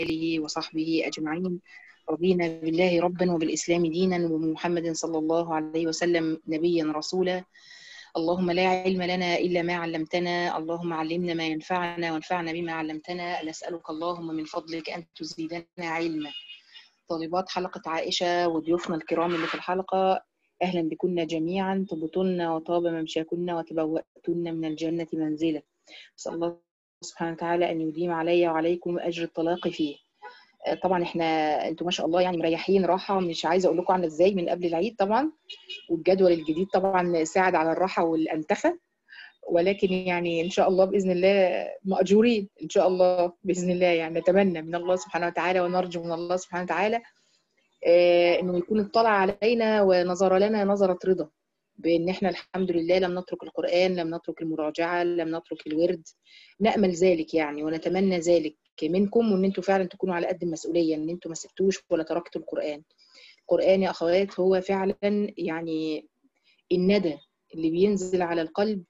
آله وصحبه أجمعين رضينا بالله ربا وبالإسلام دينا وبمحمد صلى الله عليه وسلم نبيا رسولا اللهم لا علم لنا إلا ما علمتنا اللهم علمنا ما ينفعنا وانفعنا بما علمتنا نسألك اللهم من فضلك أن تزيدنا علما طالبات حلقة عائشة وضيوفنا الكرام اللي في الحلقة أهلا بكن جميعا طبتن وطاب ممشاكن وتبوأتن من الجنة منزلا نسأل الله سبحانه وتعالى أن يديم علي وعليكم أجر الطلاق فيه طبعا احنا انتوا ما شاء الله يعني مريحين راحه مش عايزه اقول لكم عامله ازاي من قبل العيد طبعا والجدول الجديد طبعا ساعد على الراحه والانتخه ولكن يعني ان شاء الله باذن الله ماجورين ان شاء الله باذن الله يعني نتمنى من الله سبحانه وتعالى ونرجو من الله سبحانه وتعالى انه يكون اطلع علينا ونظر لنا نظره رضا بان احنا الحمد لله لم نترك القران لم نترك المراجعه لم نترك الورد نامل ذلك يعني ونتمنى ذلك منكم وان انتم فعلا تكونوا على قد المسؤوليه ان انتم ما سبتوش ولا تركتوا القران القران يا اخوات هو فعلا يعني الندى اللي بينزل على القلب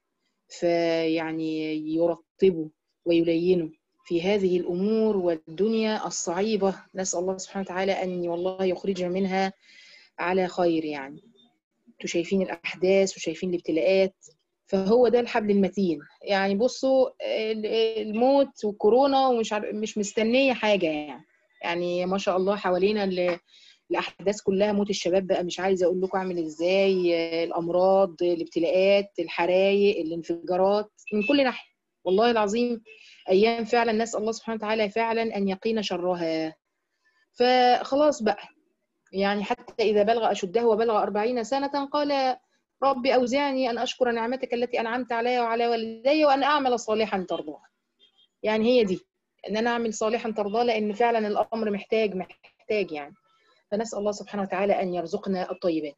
فيعني يرطبه ويلينه في هذه الامور والدنيا الصعيبه نسال الله سبحانه وتعالى ان والله يخرجنا منها على خير يعني انتوا شايفين الاحداث وشايفين الابتلاءات فهو ده الحبل المتين يعني بصوا الموت والكورونا ومش مش مستنيه حاجه يعني يعني ما شاء الله حوالينا الاحداث كلها موت الشباب بقى مش عايزه اقول لكم عامل ازاي الامراض الابتلاءات الحرايق الانفجارات من كل ناحيه والله العظيم ايام فعلا نسال الله سبحانه وتعالى فعلا ان يقينا شرها فخلاص بقى يعني حتى اذا بلغ اشده وبلغ أربعين سنه قال رب أوزعني أن أشكر نعمتك التي أنعمت علي وعلى والدي وأن أعمل صالحا ترضاه يعني هي دي أن أنا أعمل صالحا ترضاه لأن فعلا الأمر محتاج محتاج يعني فنسأل الله سبحانه وتعالى أن يرزقنا الطيبات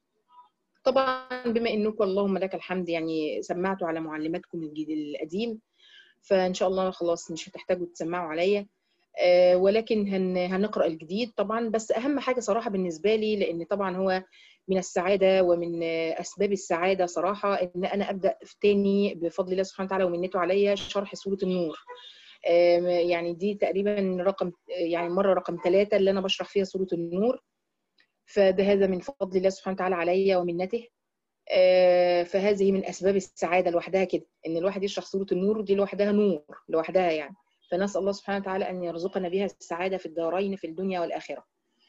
طبعا بما أنكم اللهم لك الحمد يعني سمعتوا على معلماتكم الجديد القديم فإن شاء الله خلاص مش هتحتاجوا تسمعوا عليا آه ولكن هن هنقرأ الجديد طبعا بس أهم حاجة صراحة بالنسبة لي لأن طبعا هو من السعادة ومن أسباب السعادة صراحة إن أنا أبدأ في تاني بفضل الله سبحانه وتعالى ومنته عليا شرح سورة النور يعني دي تقريبا رقم يعني مرة رقم ثلاثة اللي أنا بشرح فيها سورة النور فده هذا من فضل الله سبحانه وتعالى عليا ومنته فهذه من أسباب السعادة لوحدها كده إن الواحد يشرح سورة النور دي لوحدها نور لوحدها يعني فنسأل الله سبحانه وتعالى أن يرزقنا بها السعادة في الدارين في الدنيا والآخرة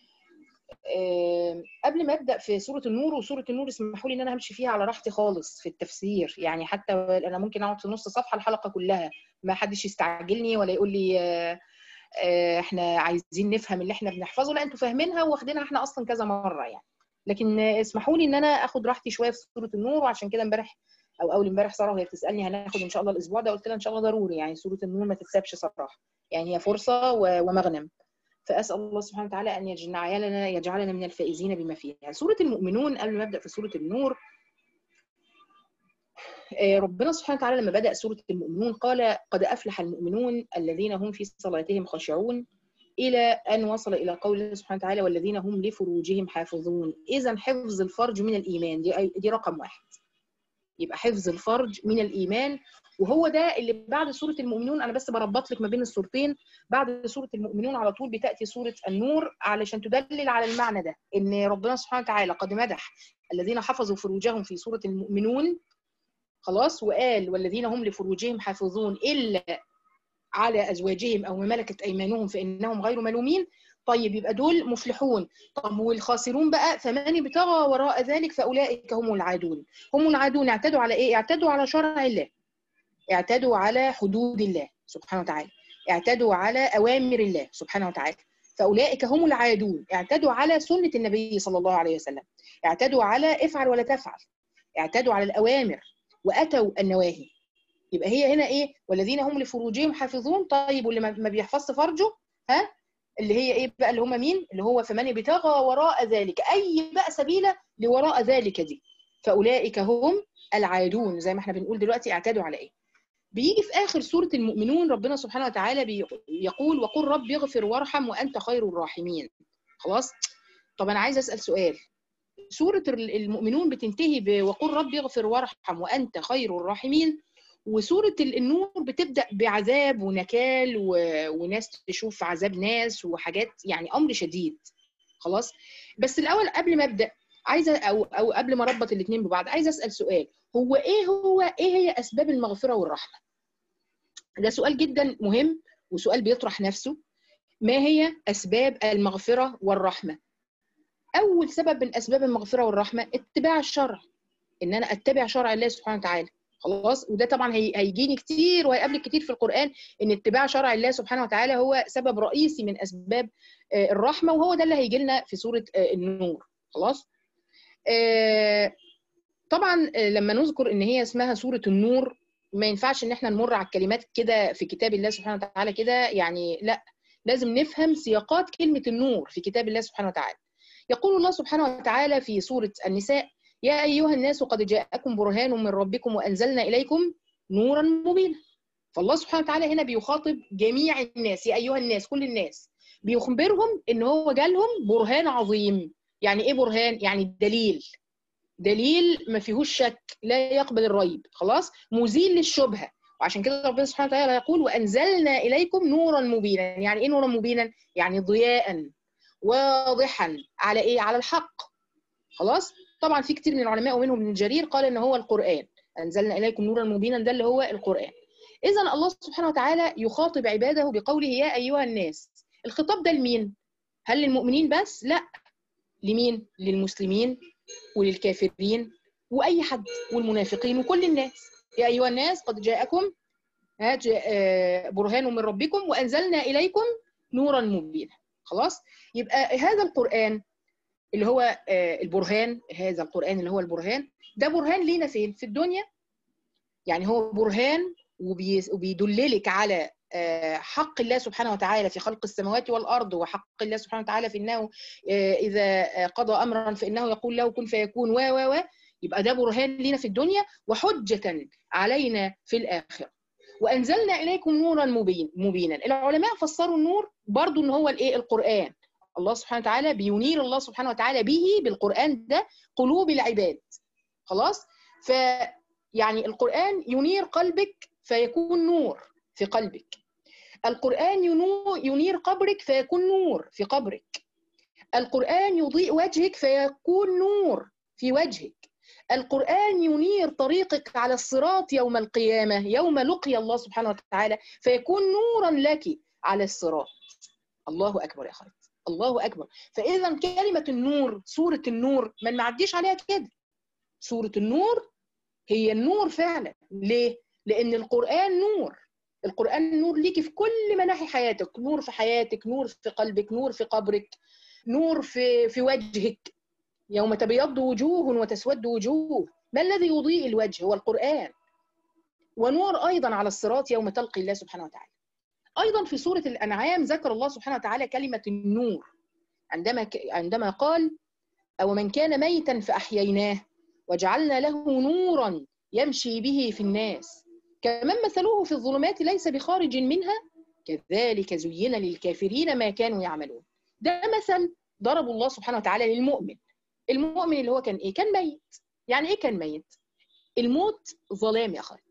قبل ما ابدا في سوره النور وسوره النور اسمحوا لي ان انا همشي فيها على راحتي خالص في التفسير يعني حتى انا ممكن اقعد في نص صفحه الحلقه كلها ما حدش يستعجلني ولا يقول لي احنا عايزين نفهم اللي احنا بنحفظه لا انتوا فاهمينها واخدينها احنا اصلا كذا مره يعني لكن اسمحوا لي ان انا اخد راحتي شويه في سوره النور وعشان كده امبارح او اول امبارح ساره وهي بتسالني هناخد ان شاء الله الاسبوع ده قلت لها ان شاء الله ضروري يعني سوره النور ما تتسابش صراحه يعني هي فرصه ومغنم فاسال الله سبحانه وتعالى ان يجعلنا يجعلنا من الفائزين بما فيها يعني سوره المؤمنون قبل ما ابدا في سوره النور ربنا سبحانه وتعالى لما بدا سوره المؤمنون قال قد افلح المؤمنون الذين هم في صلاتهم خاشعون الى ان وصل الى قوله سبحانه وتعالى والذين هم لفروجهم حافظون اذا حفظ الفرج من الايمان دي, دي رقم واحد يبقى حفظ الفرج من الايمان وهو ده اللي بعد سوره المؤمنون انا بس بربط لك ما بين السورتين بعد سوره المؤمنون على طول بتاتي سوره النور علشان تدلل على المعنى ده ان ربنا سبحانه وتعالى قد مدح الذين حفظوا فروجهم في سوره المؤمنون خلاص وقال والذين هم لفروجهم حافظون الا على ازواجهم او ما ملكت ايمانهم فانهم غير ملومين طيب يبقى دول مفلحون طب والخاسرون بقى فمن ابتغى وراء ذلك فاولئك هم العادون هم العادون اعتدوا على ايه اعتدوا على شرع الله اعتدوا على حدود الله سبحانه وتعالى اعتدوا على اوامر الله سبحانه وتعالى فاولئك هم العادون اعتدوا على سنه النبي صلى الله عليه وسلم اعتدوا على افعل ولا تفعل اعتدوا على الاوامر واتوا النواهي يبقى هي هنا ايه والذين هم لفروجهم حافظون طيب واللي ما بيحفظش فرجه ها اللي هي ايه بقى اللي هم مين اللي هو فمن ابتغى وراء ذلك اي بقى سبيله لوراء ذلك دي فاولئك هم العادون زي ما احنا بنقول دلوقتي اعتادوا على ايه بيجي في اخر سوره المؤمنون ربنا سبحانه وتعالى بيقول وقل رب اغفر وارحم وانت خير الراحمين خلاص طب انا عايز اسال سؤال سوره المؤمنون بتنتهي بوقل رب اغفر وارحم وانت خير الراحمين وسوره النور بتبدا بعذاب ونكال و... وناس تشوف عذاب ناس وحاجات يعني امر شديد خلاص بس الاول قبل ما ابدا عايزه او او قبل ما اربط الاثنين ببعض عايزه اسال سؤال هو ايه هو ايه هي اسباب المغفره والرحمه ده سؤال جدا مهم وسؤال بيطرح نفسه ما هي اسباب المغفره والرحمه اول سبب من اسباب المغفره والرحمه اتباع الشرع ان انا اتبع شرع الله سبحانه وتعالى خلاص وده طبعا هي هيجيني كتير وهيقابلك كتير في القران ان اتباع شرع الله سبحانه وتعالى هو سبب رئيسي من اسباب الرحمه وهو ده اللي هيجي لنا في سوره النور خلاص طبعا لما نذكر ان هي اسمها سوره النور ما ينفعش ان احنا نمر على الكلمات كده في كتاب الله سبحانه وتعالى كده يعني لا لازم نفهم سياقات كلمه النور في كتاب الله سبحانه وتعالى يقول الله سبحانه وتعالى في سوره النساء يا ايها الناس قد جاءكم برهان من ربكم وانزلنا اليكم نورا مبينا فالله سبحانه وتعالى هنا بيخاطب جميع الناس يا ايها الناس كل الناس بيخبرهم ان هو جالهم برهان عظيم يعني ايه برهان يعني دليل دليل ما فيهوش شك لا يقبل الريب خلاص مزيل للشبهه وعشان كده ربنا سبحانه وتعالى يقول وانزلنا اليكم نورا مبينا يعني ايه نورا مبينا يعني ضياء واضحا على ايه على الحق خلاص طبعا في كتير من العلماء ومنهم ابن جرير قال ان هو القران انزلنا اليكم نورا مبينا ده اللي هو القران اذا الله سبحانه وتعالى يخاطب عباده بقوله يا ايها الناس الخطاب ده لمين هل للمؤمنين بس لا لمين للمسلمين وللكافرين واي حد والمنافقين وكل الناس يا ايها الناس قد جاءكم برهان من ربكم وانزلنا اليكم نورا مبينا خلاص يبقى هذا القران اللي هو البرهان هذا القران اللي هو البرهان ده برهان لينا فين في الدنيا يعني هو برهان وبيدللك على حق الله سبحانه وتعالى في خلق السماوات والارض وحق الله سبحانه وتعالى في انه اذا قضى امرا فانه يقول له كن فيكون و و و يبقى ده برهان لنا في الدنيا وحجه علينا في الاخره وانزلنا اليكم نورا مبين مبينا العلماء فسروا النور برضو ان هو الايه القران الله سبحانه وتعالى بينير الله سبحانه وتعالى به بالقران ده قلوب العباد خلاص ف يعني القران ينير قلبك فيكون نور في قلبك القرآن ينير قبرك فيكون نور في قبرك القرآن يضيء وجهك فيكون نور في وجهك القرآن ينير طريقك على الصراط يوم القيامة يوم لقي الله سبحانه وتعالى فيكون نورا لك على الصراط الله أكبر يا خالد الله أكبر فإذا كلمة النور سورة النور ما نعديش عليها كده سورة النور هي النور فعلا ليه؟ لأن القرآن نور القرآن نور ليكي في كل مناحي حياتك نور في حياتك نور في قلبك نور في قبرك نور في في وجهك يوم تبيض وجوه وتسود وجوه ما الذي يضيء الوجه هو القرآن ونور أيضا على الصراط يوم تلقي الله سبحانه وتعالى أيضا في سورة الأنعام ذكر الله سبحانه وتعالى كلمة النور عندما عندما قال أو من كان ميتا فأحييناه وجعلنا له نورا يمشي به في الناس كمن مثلوه في الظلمات ليس بخارج منها كذلك زين للكافرين ما كانوا يعملون ده مثل ضرب الله سبحانه وتعالى للمؤمن المؤمن اللي هو كان ايه كان ميت يعني ايه كان ميت الموت ظلام يا خالد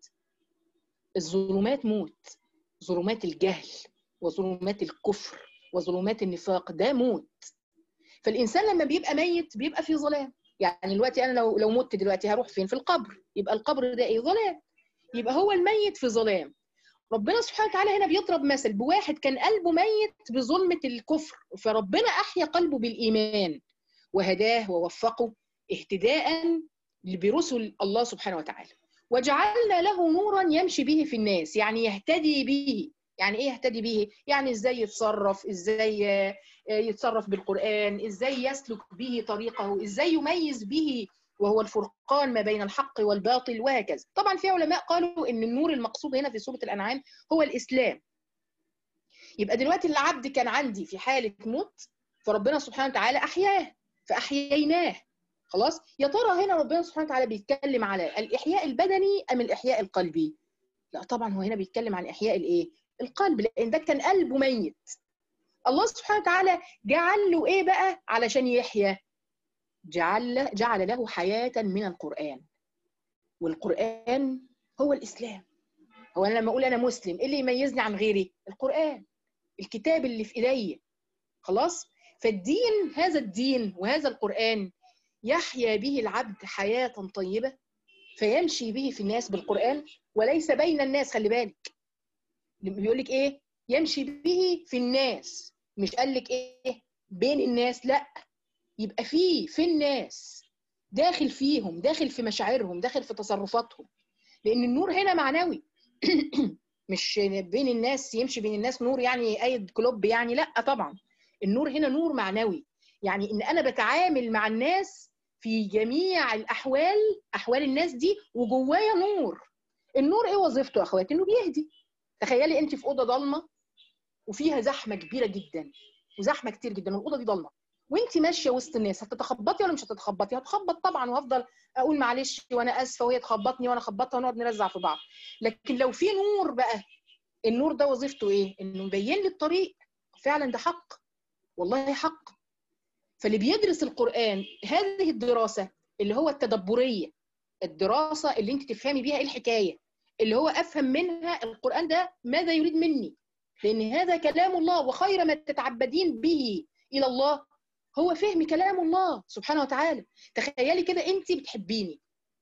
الظلمات موت ظلمات الجهل وظلمات الكفر وظلمات النفاق ده موت فالانسان لما بيبقى ميت بيبقى في ظلام يعني دلوقتي انا لو لو مت دلوقتي هروح فين في القبر يبقى القبر ده ايه ظلام يبقى هو الميت في ظلام ربنا سبحانه وتعالى هنا بيضرب مثل بواحد كان قلبه ميت بظلمة الكفر فربنا أحيا قلبه بالإيمان وهداه ووفقه اهتداء برسل الله سبحانه وتعالى وجعلنا له نورا يمشي به في الناس يعني يهتدي به يعني ايه يهتدي به يعني ازاي يتصرف ازاي يتصرف بالقرآن ازاي يسلك به طريقه ازاي يميز به وهو الفرقان ما بين الحق والباطل وهكذا طبعا في علماء قالوا ان النور المقصود هنا في سورة الأنعام هو الإسلام يبقى دلوقتي العبد كان عندي في حالة موت فربنا سبحانه وتعالى أحياه فأحييناه خلاص يا ترى هنا ربنا سبحانه وتعالى بيتكلم على الإحياء البدني أم الإحياء القلبي لا طبعا هو هنا بيتكلم عن إحياء الإيه القلب لأن ده كان قلبه ميت الله سبحانه وتعالى جعل له إيه بقى علشان يحيا جعل جعل له حياة من القرآن والقرآن هو الإسلام هو انا لما اقول انا مسلم ايه اللي يميزني عن غيري القران الكتاب اللي في ايديا خلاص فالدين هذا الدين وهذا القران يحيا به العبد حياه طيبه فيمشي به في الناس بالقران وليس بين الناس خلي بالك بيقول لك ايه يمشي به في الناس مش قال لك ايه بين الناس لا يبقى فيه في الناس داخل فيهم داخل في مشاعرهم داخل في تصرفاتهم لان النور هنا معنوي مش بين الناس يمشي بين الناس نور يعني اي كلوب يعني لا طبعا النور هنا نور معنوي يعني ان انا بتعامل مع الناس في جميع الاحوال احوال الناس دي وجوايا نور النور ايه وظيفته يا اخواتي انه بيهدي تخيلي انت في اوضه ضلمه وفيها زحمه كبيره جدا وزحمه كتير جدا والاوضه دي ضلمه وانت ماشيه وسط الناس هتتخبطي ولا مش هتتخبطي هتخبط طبعا وافضل اقول معلش وانا اسفه وهي تخبطني وانا اخبطها ونقعد نرزع في بعض لكن لو في نور بقى النور ده وظيفته ايه انه يبين لي الطريق فعلا ده حق والله حق فاللي بيدرس القران هذه الدراسه اللي هو التدبريه الدراسه اللي انت تفهمي بيها ايه الحكايه اللي هو افهم منها القران ده ماذا يريد مني لان هذا كلام الله وخير ما تتعبدين به الى الله هو فهم كلام الله سبحانه وتعالى تخيلي كده انت بتحبيني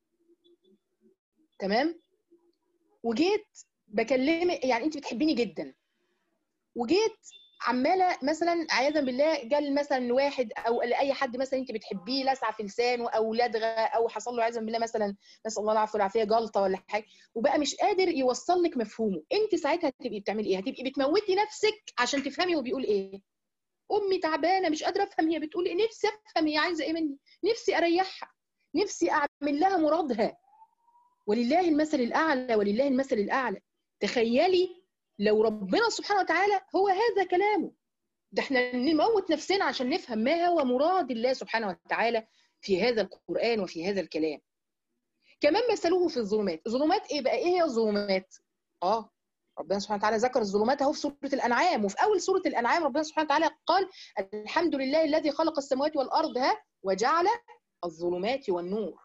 تمام وجيت بكلمك يعني انت بتحبيني جدا وجيت عماله مثلا عياذا بالله جال مثلا واحد او لاي حد مثلا انت بتحبيه لسعه في لسانه او لدغه او حصل له عياذا بالله مثلا نسال الله العفو والعافيه جلطه ولا حاجه وبقى مش قادر يوصل لك مفهومه انت ساعتها هتبقي بتعملي ايه هتبقي بتموتي نفسك عشان تفهمي هو بيقول ايه امي تعبانه مش قادره افهم هي بتقول ايه نفسي افهم هي عايزه ايه مني نفسي اريحها نفسي اعمل لها مرادها ولله المثل الاعلى ولله المثل الاعلى تخيلي لو ربنا سبحانه وتعالى هو هذا كلامه ده احنا نموت نفسنا عشان نفهم ما هو مراد الله سبحانه وتعالى في هذا القرآن وفي هذا الكلام كمان مثلوه في الظلمات الظلمات ايه بقى ايه هي الظلمات اه ربنا سبحانه وتعالى ذكر الظلمات اهو في سوره الانعام وفي اول سوره الانعام ربنا سبحانه وتعالى قال الحمد لله الذي خلق السماوات والارض ها وجعل الظلمات والنور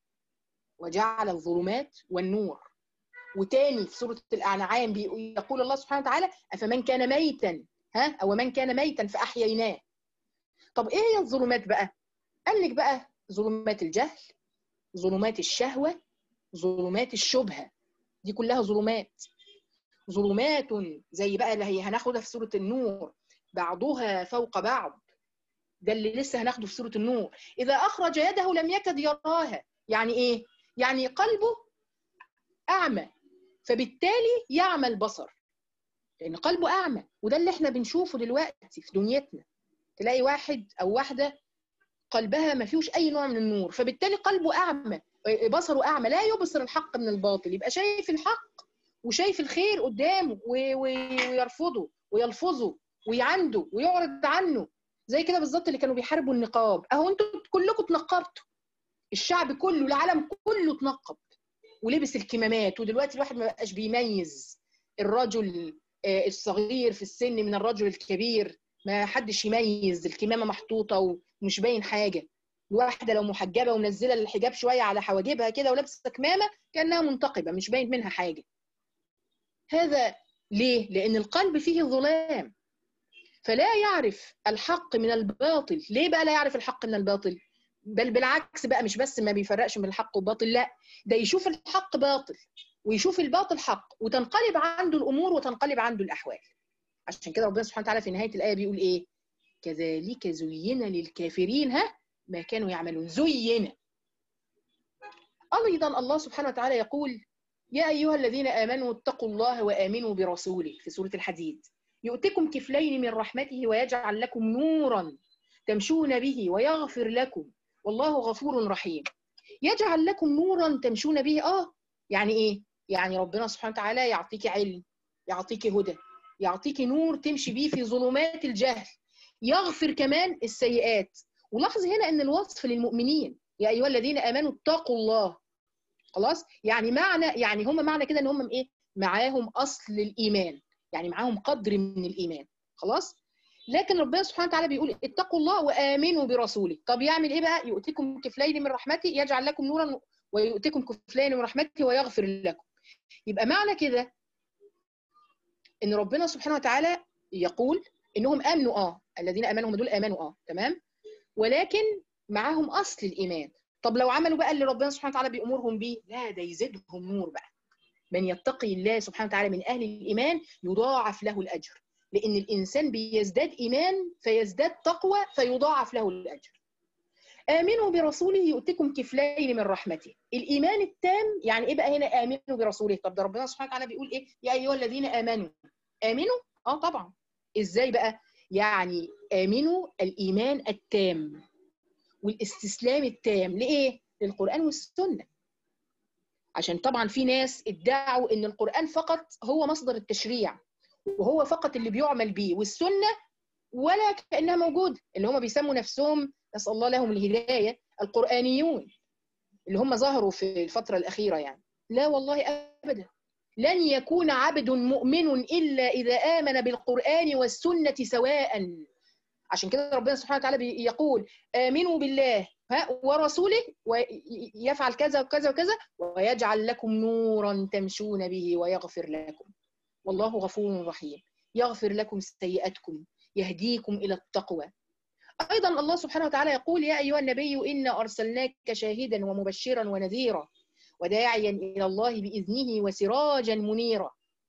وجعل الظلمات والنور وتاني في سوره الانعام يقول الله سبحانه وتعالى افمن كان ميتا ها او من كان ميتا فاحييناه طب ايه هي الظلمات بقى قال لك بقى ظلمات الجهل ظلمات الشهوه ظلمات الشبهه دي كلها ظلمات ظلمات زي بقى اللي هي هناخدها في سوره النور بعضها فوق بعض ده اللي لسه هناخده في سوره النور اذا اخرج يده لم يكد يراها يعني ايه يعني قلبه اعمى فبالتالي يعمى البصر لان قلبه اعمى وده اللي احنا بنشوفه دلوقتي في دنيتنا تلاقي واحد او واحده قلبها ما فيهوش اي نوع من النور فبالتالي قلبه اعمى بصره اعمى لا يبصر الحق من الباطل يبقى شايف الحق وشايف الخير قدامه ويرفضه ويلفظه ويعنده ويعرض عنه زي كده بالظبط اللي كانوا بيحاربوا النقاب اهو انتوا كلكم اتنقبتوا الشعب كله العالم كله اتنقب ولبس الكمامات ودلوقتي الواحد ما بقاش بيميز الرجل الصغير في السن من الرجل الكبير ما حدش يميز الكمامه محطوطه ومش باين حاجه الواحده لو محجبه ومنزله الحجاب شويه على حواجبها كده ولابسه كمامه كانها منتقبه مش باين منها حاجه هذا ليه لان القلب فيه ظلام فلا يعرف الحق من الباطل ليه بقى لا يعرف الحق من الباطل بل بالعكس بقى مش بس ما بيفرقش بين الحق والباطل لا ده يشوف الحق باطل ويشوف الباطل حق وتنقلب عنده الامور وتنقلب عنده الاحوال عشان كده ربنا سبحانه وتعالى في نهايه الايه بيقول ايه كذلك زين للكافرين ها ما كانوا يعملون زين ايضا الله سبحانه وتعالى يقول يا ايها الذين امنوا اتقوا الله وامنوا برسوله في سوره الحديد يؤتكم كفلين من رحمته ويجعل لكم نورا تمشون به ويغفر لكم والله غفور رحيم يجعل لكم نورا تمشون به اه يعني ايه يعني ربنا سبحانه وتعالى يعطيك علم يعطيك هدى يعطيك نور تمشي بيه في ظلمات الجهل يغفر كمان السيئات ولاحظ هنا ان الوصف للمؤمنين يا ايها الذين امنوا اتقوا الله خلاص يعني معنى يعني هم معنى كده ان هم ايه معاهم اصل الايمان يعني معاهم قدر من الايمان خلاص لكن ربنا سبحانه وتعالى بيقول اتقوا الله وامنوا برسوله طب يعمل ايه بقى يؤتكم كفلين من رحمته يجعل لكم نورا ويؤتكم كفلين من رحمته ويغفر لكم يبقى معنى كده ان ربنا سبحانه وتعالى يقول انهم امنوا اه الذين امنوا هم دول امنوا اه تمام ولكن معاهم اصل الايمان طب لو عملوا بقى اللي ربنا سبحانه وتعالى بيامرهم بيه لا ده يزيدهم نور بقى من يتقي الله سبحانه وتعالى من اهل الايمان يضاعف له الاجر لان الانسان بيزداد ايمان فيزداد تقوى فيضاعف له الاجر امنوا برسوله يؤتكم كفلين من رحمته الايمان التام يعني ايه بقى هنا امنوا برسوله طب ده ربنا سبحانه وتعالى بيقول ايه يا ايها الذين امنوا امنوا اه طبعا ازاي بقى يعني امنوا الايمان التام والاستسلام التام لايه للقران والسنه عشان طبعا في ناس ادعوا ان القران فقط هو مصدر التشريع وهو فقط اللي بيعمل بيه والسنه ولا كانها موجوده اللي هم بيسموا نفسهم نسال الله لهم الهدايه القرانيون اللي هم ظهروا في الفتره الاخيره يعني لا والله ابدا لن يكون عبد مؤمن الا اذا امن بالقران والسنه سواء عشان كده ربنا سبحانه وتعالى يقول امنوا بالله ورسوله ويفعل كذا وكذا وكذا ويجعل لكم نورا تمشون به ويغفر لكم والله غفور رحيم يغفر لكم سيئاتكم يهديكم الى التقوى ايضا الله سبحانه وتعالى يقول يا ايها النبي انا ارسلناك شاهدا ومبشرا ونذيرا وداعيا الى الله باذنه وسراجا منيرا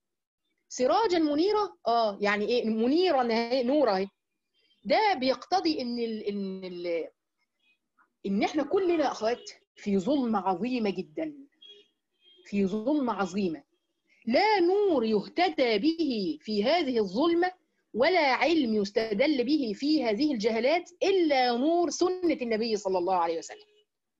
سراجا منيرا اه يعني ايه منيرا نورا ده بيقتضي ان ال ان ال ان احنا كلنا اخوات في ظلمه عظيمه جدا في ظلمه عظيمه لا نور يهتدى به في هذه الظلمه ولا علم يستدل به في هذه الجهلات الا نور سنه النبي صلى الله عليه وسلم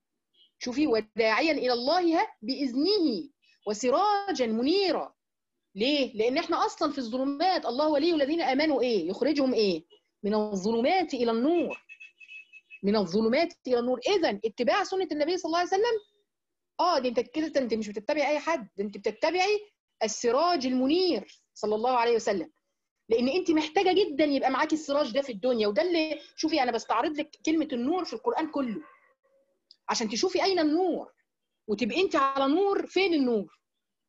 شوفي وداعيا الى الله باذنه وسراجا منيرا ليه لان احنا اصلا في الظلمات الله ولي الذين امنوا ايه يخرجهم ايه من الظلمات الى النور من الظلمات الى النور اذا اتباع سنه النبي صلى الله عليه وسلم اه دي انت كده انت مش بتتبعي اي حد ده انت بتتبعي السراج المنير صلى الله عليه وسلم لان انت محتاجه جدا يبقى معاكي السراج ده في الدنيا وده اللي شوفي انا بستعرض لك كلمه النور في القران كله عشان تشوفي اين النور وتبقي انت على نور فين النور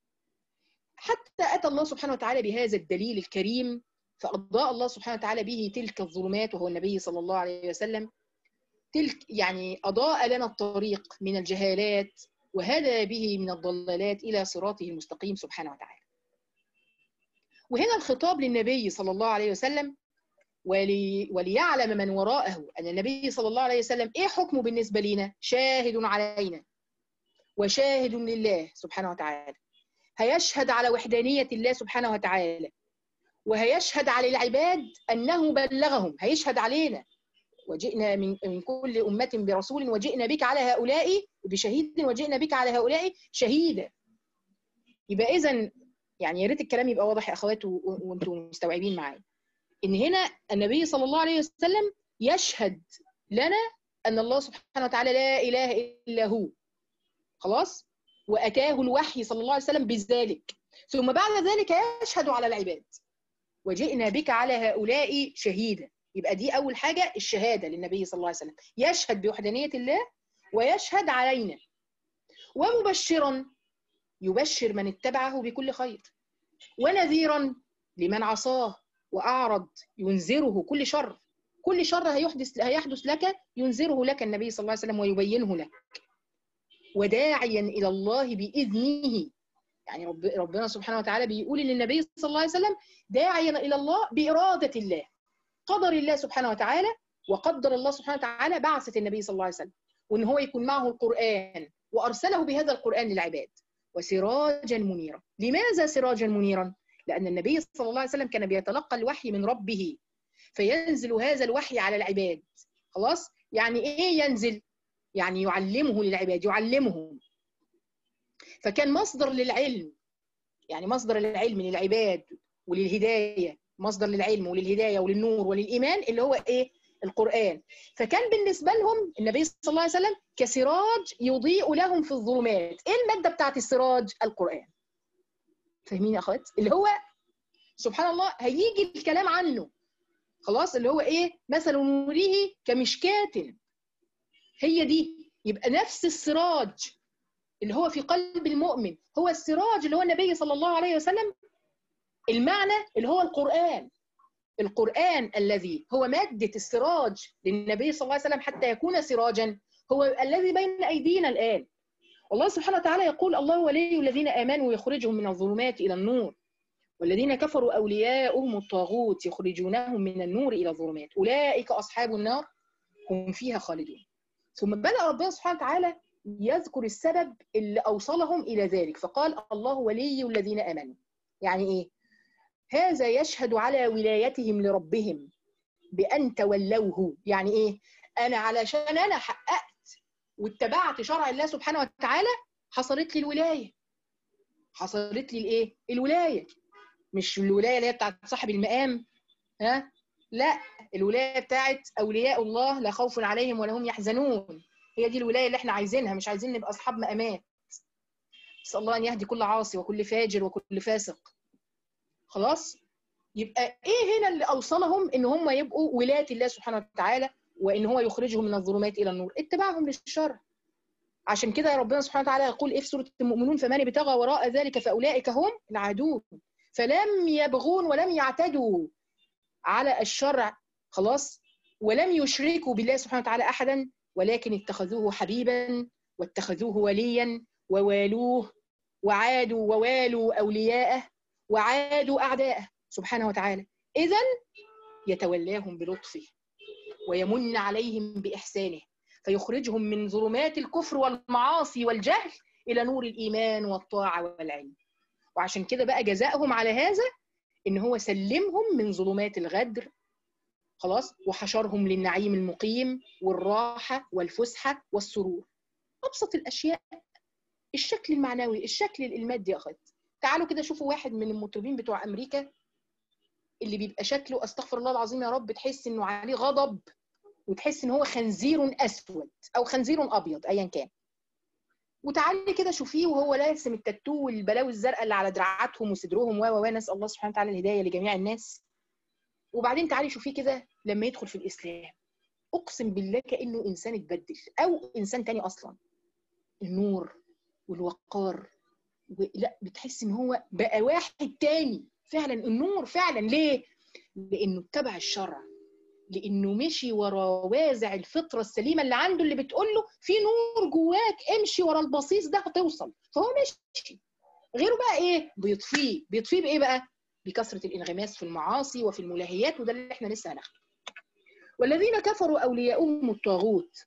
حتى اتى الله سبحانه وتعالى بهذا الدليل الكريم فاضاء الله سبحانه وتعالى به تلك الظلمات وهو النبي صلى الله عليه وسلم تلك يعني اضاء لنا الطريق من الجهالات وهدى به من الضلالات الى صراطه المستقيم سبحانه وتعالى وهنا الخطاب للنبي صلى الله عليه وسلم ولي وليعلم من وراءه أن النبي صلى الله عليه وسلم إيه حكمه بالنسبة لنا شاهد علينا وشاهد لله سبحانه وتعالى هيشهد على وحدانية الله سبحانه وتعالى وهيشهد على العباد أنه بلغهم هيشهد علينا وجئنا من من كل أمة برسول وجئنا بك على هؤلاء بشهيد وجئنا بك على هؤلاء شهيدا يبقى إذا يعني يا ريت الكلام يبقى واضح يا أخوات وأنتم مستوعبين معايا ان هنا النبي صلى الله عليه وسلم يشهد لنا ان الله سبحانه وتعالى لا اله الا هو خلاص واتاه الوحي صلى الله عليه وسلم بذلك ثم بعد ذلك يشهد على العباد وجئنا بك على هؤلاء شهيدا يبقى دي اول حاجه الشهاده للنبي صلى الله عليه وسلم يشهد بوحدانيه الله ويشهد علينا ومبشرا يبشر من اتبعه بكل خير ونذيرا لمن عصاه واعرض ينذره كل شر كل شر هيحدث هيحدث لك ينذره لك النبي صلى الله عليه وسلم ويبينه لك وداعيا الى الله باذنه يعني رب ربنا سبحانه وتعالى بيقول للنبي صلى الله عليه وسلم داعيا الى الله باراده الله قدر الله سبحانه وتعالى وقدر الله سبحانه وتعالى بعثه النبي صلى الله عليه وسلم وان هو يكون معه القران وارسله بهذا القران للعباد وسراجا منيرا لماذا سراجا منيرا لأن النبي صلى الله عليه وسلم كان بيتلقى الوحي من ربه فينزل هذا الوحي على العباد خلاص يعني إيه ينزل يعني يعلمه للعباد يعلمهم فكان مصدر للعلم يعني مصدر للعلم للعباد وللهداية مصدر للعلم وللهداية وللنور وللإيمان اللي هو إيه القرآن فكان بالنسبة لهم النبي صلى الله عليه وسلم كسراج يضيء لهم في الظلمات إيه المادة بتاعت السراج القرآن فاهمين يا اخوات اللي هو سبحان الله هيجي الكلام عنه خلاص اللي هو ايه مثل نوره كمشكاة هي دي يبقى نفس السراج اللي هو في قلب المؤمن هو السراج اللي هو النبي صلى الله عليه وسلم المعنى اللي هو القرآن القرآن الذي هو مادة السراج للنبي صلى الله عليه وسلم حتى يكون سراجا هو الذي بين أيدينا الآن والله سبحانه وتعالى يقول الله ولي الذين آمنوا يخرجهم من الظلمات إلى النور والذين كفروا أولياؤهم الطاغوت يخرجونهم من النور إلى الظلمات أولئك أصحاب النار هم فيها خالدون ثم بدأ ربنا سبحانه وتعالى يذكر السبب اللي أوصلهم إلى ذلك فقال الله ولي الذين آمنوا يعني إيه؟ هذا يشهد على ولايتهم لربهم بأن تولوه يعني إيه؟ أنا علشان أنا حققت واتبعت شرع الله سبحانه وتعالى حصلت لي الولاية حصلت لي الإيه؟ الولاية مش الولاية اللي هي بتاعت صاحب المقام ها؟ لا الولاية بتاعت أولياء الله لا خوف عليهم ولا هم يحزنون هي دي الولاية اللي احنا عايزينها مش عايزين نبقى أصحاب مقامات نسأل الله أن يهدي كل عاصي وكل فاجر وكل فاسق خلاص يبقى ايه هنا اللي اوصلهم ان هم يبقوا ولايه الله سبحانه وتعالى وان هو يخرجهم من الظلمات الى النور اتباعهم للشرع عشان كده ربنا سبحانه وتعالى يقول ايه في سوره المؤمنون فمن ابتغى وراء ذلك فاولئك هم العادون فلم يبغون ولم يعتدوا على الشرع خلاص ولم يشركوا بالله سبحانه وتعالى احدا ولكن اتخذوه حبيبا واتخذوه وليا ووالوه وعادوا ووالوا اولياءه وعادوا أعداءه سبحانه وتعالى إذا يتولاهم بلطفه ويمن عليهم بإحسانه فيخرجهم من ظلمات الكفر والمعاصي والجهل إلى نور الإيمان والطاعة والعلم وعشان كده بقى جزائهم على هذا إن هو سلمهم من ظلمات الغدر خلاص وحشرهم للنعيم المقيم والراحة والفسحة والسرور أبسط الأشياء الشكل المعنوي الشكل المادي أخذ تعالوا كده شوفوا واحد من المطربين بتوع امريكا اللي بيبقى شكله استغفر الله العظيم يا رب تحس انه عليه غضب وتحس ان هو خنزير اسود او خنزير ابيض ايا كان وتعالي كده شوفيه وهو لاسم التاتو والبلاوي الزرقاء اللي على دراعاتهم وصدرهم و و نسال الله سبحانه وتعالى الهدايه لجميع الناس وبعدين تعالي شوفيه كده لما يدخل في الاسلام اقسم بالله كانه انسان اتبدل او انسان تاني اصلا النور والوقار لا بتحس ان هو بقى واحد تاني فعلا النور فعلا ليه لانه اتبع الشرع لانه مشي ورا وازع الفطره السليمه اللي عنده اللي بتقول له في نور جواك امشي ورا البصيص ده هتوصل فهو مشي غيره بقى ايه بيطفيه بيطفيه بايه بقى بكثره الانغماس في المعاصي وفي الملاهيات وده اللي احنا لسه هناخده والذين كفروا اولياؤهم الطاغوت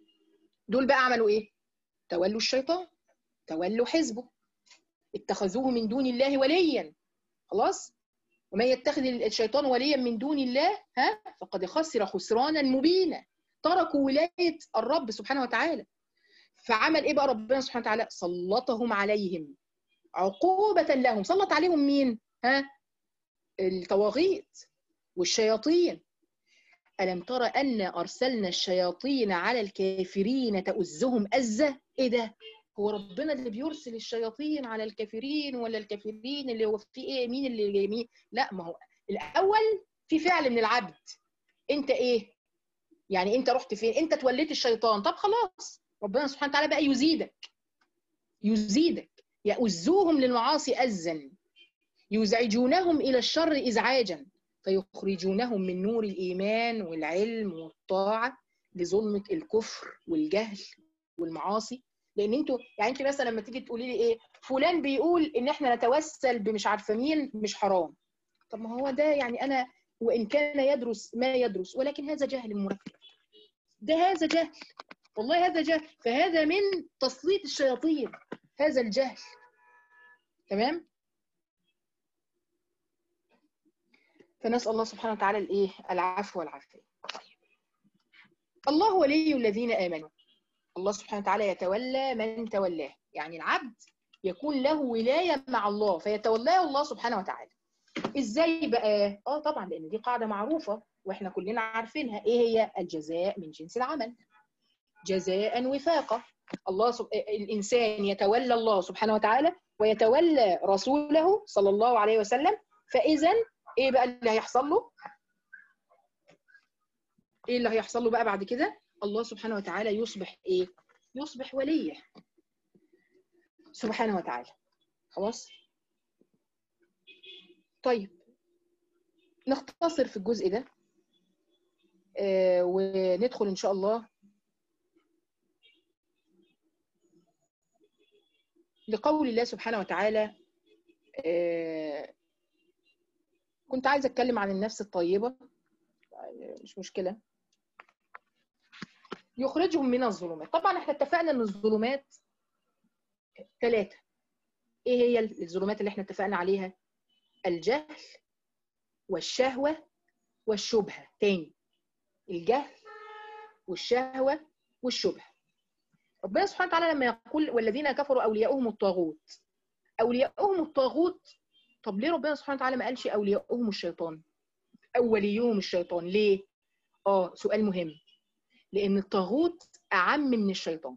دول بقى عملوا ايه تولوا الشيطان تولوا حزبه اتخذوه من دون الله وليا خلاص ومن يتخذ الشيطان وليا من دون الله ها فقد خسر خسرانا مبينا تركوا ولايه الرب سبحانه وتعالى فعمل ايه بقى ربنا سبحانه وتعالى سلطهم عليهم عقوبة لهم سلط عليهم مين ها الطواغيت والشياطين ألم ترى أن أرسلنا الشياطين على الكافرين تؤزهم أزة إيه ده هو ربنا اللي بيرسل الشياطين على الكافرين ولا الكافرين اللي هو في ايه مين اللي مين لا ما هو الاول في فعل من العبد انت ايه يعني انت رحت فين انت توليت الشيطان طب خلاص ربنا سبحانه وتعالى بقى يزيدك يزيدك يؤزوهم للمعاصي أزا يزعجونهم إلى الشر إزعاجا فيخرجونهم من نور الإيمان والعلم والطاعة لظلمة الكفر والجهل والمعاصي لان انتوا يعني انت مثلا لما تيجي تقولي لي ايه فلان بيقول ان احنا نتوسل بمش عارفه مين مش حرام طب ما هو ده يعني انا وان كان يدرس ما يدرس ولكن هذا جهل مركب ده هذا جهل والله هذا جهل فهذا من تسليط الشياطين هذا الجهل تمام فنسال الله سبحانه وتعالى الايه العفو والعافيه الله ولي الذين امنوا الله سبحانه وتعالى يتولى من تولاه يعني العبد يكون له ولاية مع الله فيتولاه الله سبحانه وتعالى ازاي بقى اه طبعا لان دي قاعدة معروفة واحنا كلنا عارفينها ايه هي الجزاء من جنس العمل جزاء وفاقة الله سب... الانسان يتولى الله سبحانه وتعالى ويتولى رسوله صلى الله عليه وسلم فاذا ايه بقى اللي هيحصل له ايه اللي هيحصل له بقى بعد كده الله سبحانه وتعالى يصبح ايه يصبح وليه سبحانه وتعالى خلاص طيب نختصر في الجزء ده آه وندخل ان شاء الله لقول الله سبحانه وتعالى آه كنت عايزه اتكلم عن النفس الطيبه مش مشكله يخرجهم من الظلمات طبعا احنا اتفقنا ان الظلمات ثلاثه ايه هي الظلمات اللي احنا اتفقنا عليها الجهل والشهوه والشبهه تاني الجهل والشهوه والشبهه ربنا سبحانه وتعالى لما يقول والذين كفروا اولياؤهم الطاغوت اولياؤهم الطاغوت طب ليه ربنا سبحانه وتعالى ما قالش اولياؤهم الشيطان او وليهم الشيطان ليه اه سؤال مهم لان الطاغوت اعم من الشيطان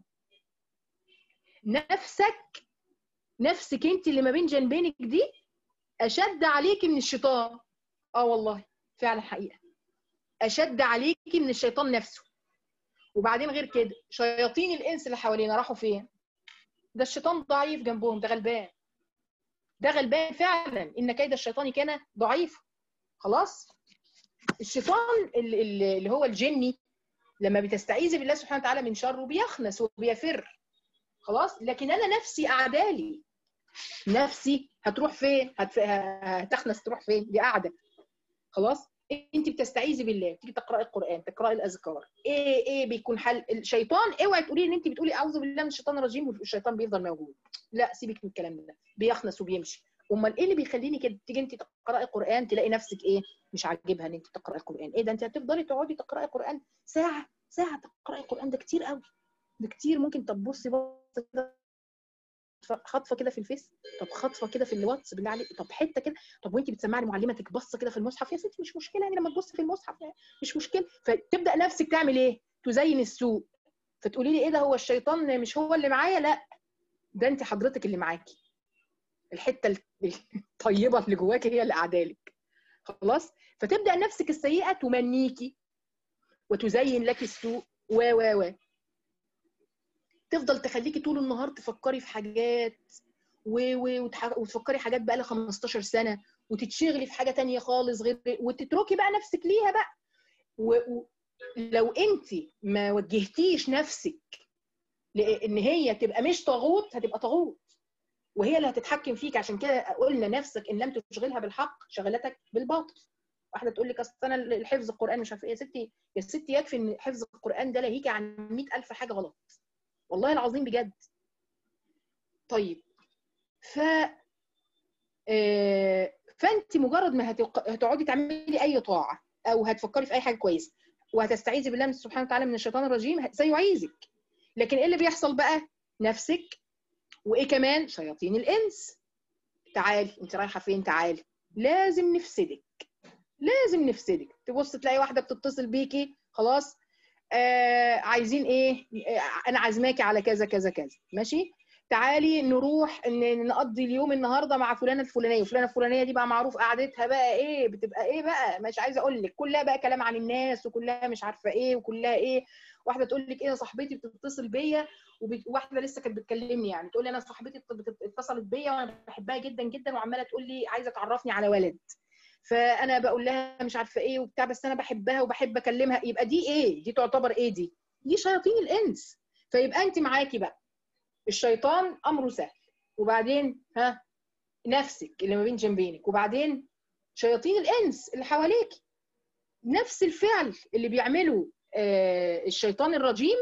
نفسك نفسك انت اللي ما بين جنبينك دي اشد عليكي من الشيطان اه والله فعلا حقيقه اشد عليكي من الشيطان نفسه وبعدين غير كده شياطين الانس اللي حوالينا راحوا فين ده الشيطان ضعيف جنبهم ده غلبان ده غلبان فعلا ان كيد الشيطان كان ضعيف خلاص الشيطان اللي هو الجني لما بتستعيذ بالله سبحانه وتعالى من شره بيخنس وبيفر خلاص لكن انا نفسي اعدالي نفسي هتروح فين هتف... هتخنس تروح فين دي قاعده خلاص انت بتستعيذي بالله تيجي تقراي القران تقراي الاذكار ايه ايه بيكون حل الشيطان اوعي تقولي ان انت بتقولي اعوذ بالله من الشيطان الرجيم والشيطان بيفضل موجود لا سيبك من الكلام ده بيخنس وبيمشي امال ايه اللي بيخليني كده تيجي انت تقراي قران تلاقي نفسك ايه مش عاجبها ان انت تقراي قران ايه ده انت هتفضلي تقعدي تقراي قران ساعه ساعه تقراي قران ده كتير قوي ده كتير ممكن طب بصي بصي خطفه كده في الفيس طب خطفه كده في الواتس بالله عليك طب حته كده طب وانت بتسمعي لمعلمتك بصه كده في المصحف يا ستي مش مشكله يعني لما تبصي في المصحف يعني مش مشكله فتبدا نفسك تعمل ايه تزين السوء فتقولي لي ايه ده هو الشيطان مش هو اللي معايا لا ده انت حضرتك اللي معاكي الحته الطيبه اللي جواكي هي اللي قاعدالك خلاص فتبدا نفسك السيئه تمنيكي وتزين لك السوء و و و تفضل تخليكي طول النهار تفكري في حاجات و... و... وتفكري حاجات بقى لها 15 سنه وتتشغلي في حاجه تانية خالص غير وتتركي بقى نفسك ليها بقى ولو و... انت ما وجهتيش نفسك لان هي تبقى مش طاغوت هتبقى طاغوت وهي اللي هتتحكم فيك عشان كده قلنا نفسك ان لم تشغلها بالحق شغلتك بالباطل واحده تقول لك اصل انا الحفظ القران مش عارفه ايه يا ستي يا ستي يكفي ان حفظ القران ده لهيكي عن 100000 حاجه غلط والله العظيم بجد طيب ف آه فانت مجرد ما هتقعدي تعملي اي طاعه او هتفكري في اي حاجه كويسه وهتستعيذي بالله سبحانه وتعالى من الشيطان الرجيم سيعيذك لكن ايه اللي بيحصل بقى نفسك وايه كمان شياطين الانس تعالي انت رايحه فين تعالي لازم نفسدك لازم نفسدك تبص تلاقي واحده بتتصل بيكي خلاص آه عايزين ايه آه انا عازماكي على كذا كذا كذا ماشي تعالي نروح ان نقضي اليوم النهارده مع فلانه الفلانيه وفلانه الفلانيه دي بقى معروف قعدتها بقى ايه بتبقى ايه بقى مش عايزه اقول لك كلها بقى كلام عن الناس وكلها مش عارفه ايه وكلها ايه واحده تقول لك ايه صاحبتي بتتصل بيا وواحده لسه كانت بتكلمني يعني تقول لي انا صاحبتي اتصلت بيا وانا بحبها جدا جدا وعماله تقول لي عايزه تعرفني على ولد فانا بقول لها مش عارفه ايه وبتاع بس انا بحبها وبحب اكلمها يبقى دي ايه دي تعتبر ايه دي دي شياطين الانس فيبقى انت معاكي بقى الشيطان امره سهل وبعدين ها نفسك اللي ما بين جنبينك وبعدين شياطين الانس اللي حواليك نفس الفعل اللي بيعمله آه الشيطان الرجيم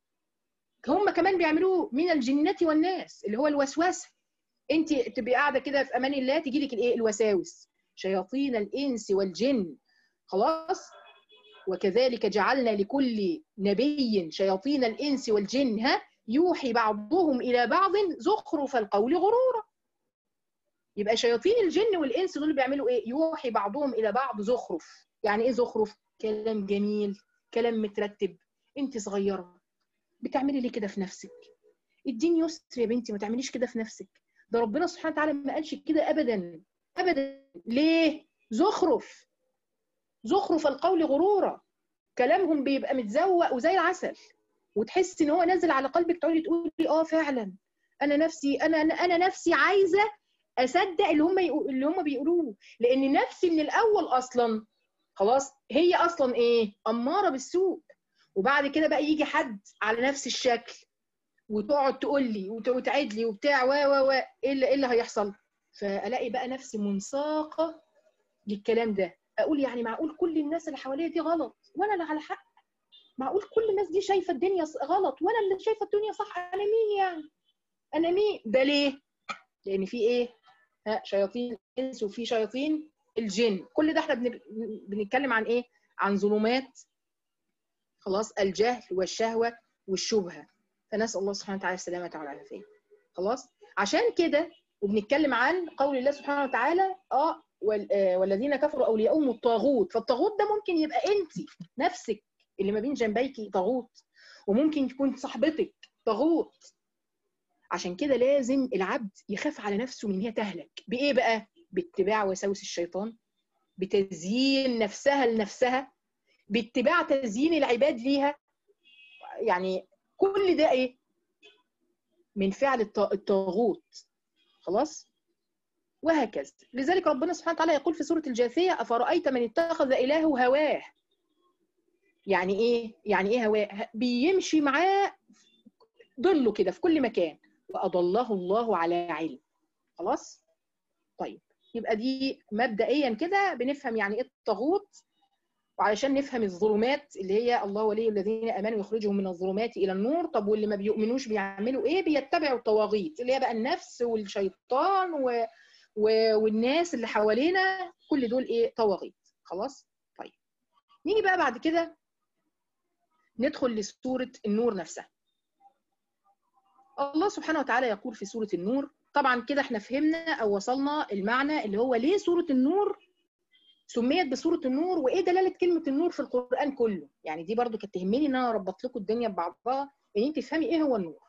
هم كمان بيعملوه من الجنات والناس اللي هو الوسوسه انت تبقي قاعده كده في امان الله تجي لك الايه الوساوس شياطين الانس والجن خلاص وكذلك جعلنا لكل نبي شياطين الانس والجن ها يوحي بعضهم الى بعض زخرف القول غرورا يبقى شياطين الجن والانس دول بيعملوا ايه يوحي بعضهم الى بعض زخرف يعني ايه زخرف كلام جميل كلام مترتب انت صغيره بتعملي ليه كده في نفسك الدين يسر يا بنتي ما تعمليش كده في نفسك ده ربنا سبحانه وتعالى ما قالش كده ابدا ابدا ليه زخرف زخرف القول غرورا كلامهم بيبقى متزوق وزي العسل وتحس ان هو نازل على قلبك تقعدي تقولي اه فعلا انا نفسي انا انا نفسي عايزه اصدق اللي هم يقو... اللي هم بيقولوه لان نفسي من الاول اصلا خلاص هي اصلا ايه اماره بالسوء وبعد كده بقى يجي حد على نفس الشكل وتقعد تقول لي وتعيد لي وبتاع و و و ايه اللي, إيه اللي هيحصل فالاقي بقى نفسي منساقه للكلام ده اقول يعني معقول كل الناس اللي حواليا دي غلط وانا اللي على حق معقول كل الناس دي شايفه الدنيا غلط وانا اللي شايفه الدنيا صح انا مين يعني انا مين ده ليه لان في ايه ها شياطين الانس وفي شياطين الجن كل ده احنا بنتكلم عن ايه عن ظلمات خلاص الجهل والشهوه والشبهه فنسال الله سبحانه وتعالى السلامه والعافيه خلاص عشان كده وبنتكلم عن قول الله سبحانه وتعالى اه والذين كفروا اولياءهم الطاغوت فالطاغوت ده ممكن يبقى انت نفسك اللي ما بين جنبيكي طاغوت وممكن تكون صاحبتك طاغوت عشان كده لازم العبد يخاف على نفسه من هي تهلك بايه بقى باتباع وساوس الشيطان بتزيين نفسها لنفسها باتباع تزيين العباد ليها يعني كل ده ايه من فعل الطاغوت خلاص وهكذا لذلك ربنا سبحانه وتعالى يقول في سورة الجاثية أفرأيت من اتخذ إلهه هواه يعني إيه؟ يعني إيه هواه؟ بيمشي معاه ضله كده في كل مكان وأضله الله على علم خلاص؟ طيب يبقى دي مبدئيا كده بنفهم يعني إيه الطاغوت وعلشان نفهم الظلمات اللي هي الله ولي الذين امنوا يخرجهم من الظلمات الى النور طب واللي ما بيؤمنوش بيعملوا ايه بيتبعوا الطواغيت اللي هي بقى النفس والشيطان و... و... والناس اللي حوالينا كل دول ايه طواغيت خلاص طيب نيجي بقى بعد كده ندخل لسوره النور نفسها الله سبحانه وتعالى يقول في سوره النور طبعا كده احنا فهمنا او وصلنا المعنى اللي هو ليه سوره النور سميت بسوره النور وايه دلاله كلمه النور في القران كله يعني دي برضو كانت تهمني ان انا اربط لكم الدنيا ببعضها ان انت تفهمي ايه هو النور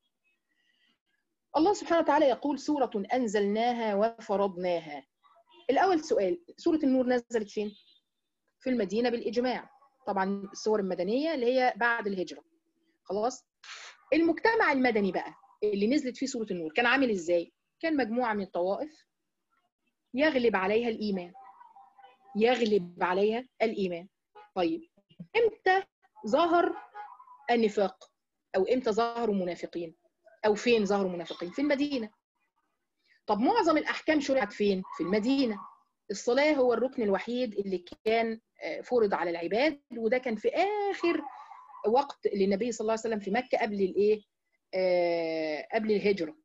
الله سبحانه وتعالى يقول سوره انزلناها وفرضناها الاول سؤال سوره النور نزلت فين في المدينه بالاجماع طبعا السور المدنيه اللي هي بعد الهجره خلاص المجتمع المدني بقى اللي نزلت فيه سوره النور كان عامل ازاي كان مجموعه من الطوائف يغلب عليها الايمان يغلب عليها الإيمان طيب إمتى ظهر النفاق أو إمتى ظهروا منافقين أو فين ظهروا منافقين في المدينة طب معظم الأحكام شرعت فين في المدينة الصلاة هو الركن الوحيد اللي كان فرض على العباد وده كان في آخر وقت للنبي صلى الله عليه وسلم في مكة قبل الإيه آه قبل الهجرة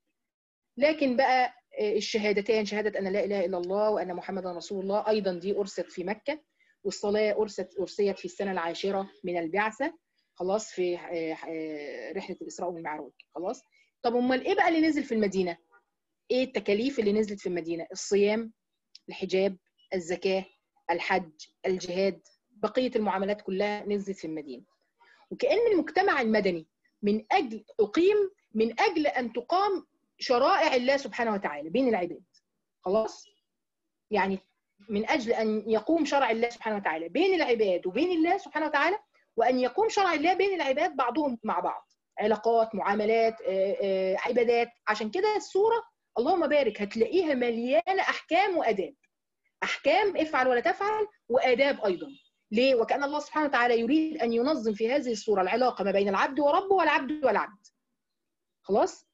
لكن بقى الشهادتين شهادة أن لا إله إلا الله وأن محمدا رسول الله أيضا دي أرست في مكة والصلاة أرست أرسيت في السنة العاشرة من البعثة خلاص في رحلة الإسراء والمعراج خلاص طب أمال إيه بقى اللي نزل في المدينة؟ إيه التكاليف اللي نزلت في المدينة؟ الصيام الحجاب الزكاة الحج الجهاد بقية المعاملات كلها نزلت في المدينة وكأن المجتمع المدني من أجل أقيم من أجل أن تقام شرائع الله سبحانه وتعالى بين العباد خلاص يعني من اجل ان يقوم شرع الله سبحانه وتعالى بين العباد وبين الله سبحانه وتعالى وان يقوم شرع الله بين العباد بعضهم مع بعض علاقات معاملات عبادات عشان كده السوره اللهم بارك هتلاقيها مليانه احكام واداب احكام افعل ولا تفعل واداب ايضا ليه وكان الله سبحانه وتعالى يريد ان ينظم في هذه السوره العلاقه ما بين العبد وربه والعبد والعبد خلاص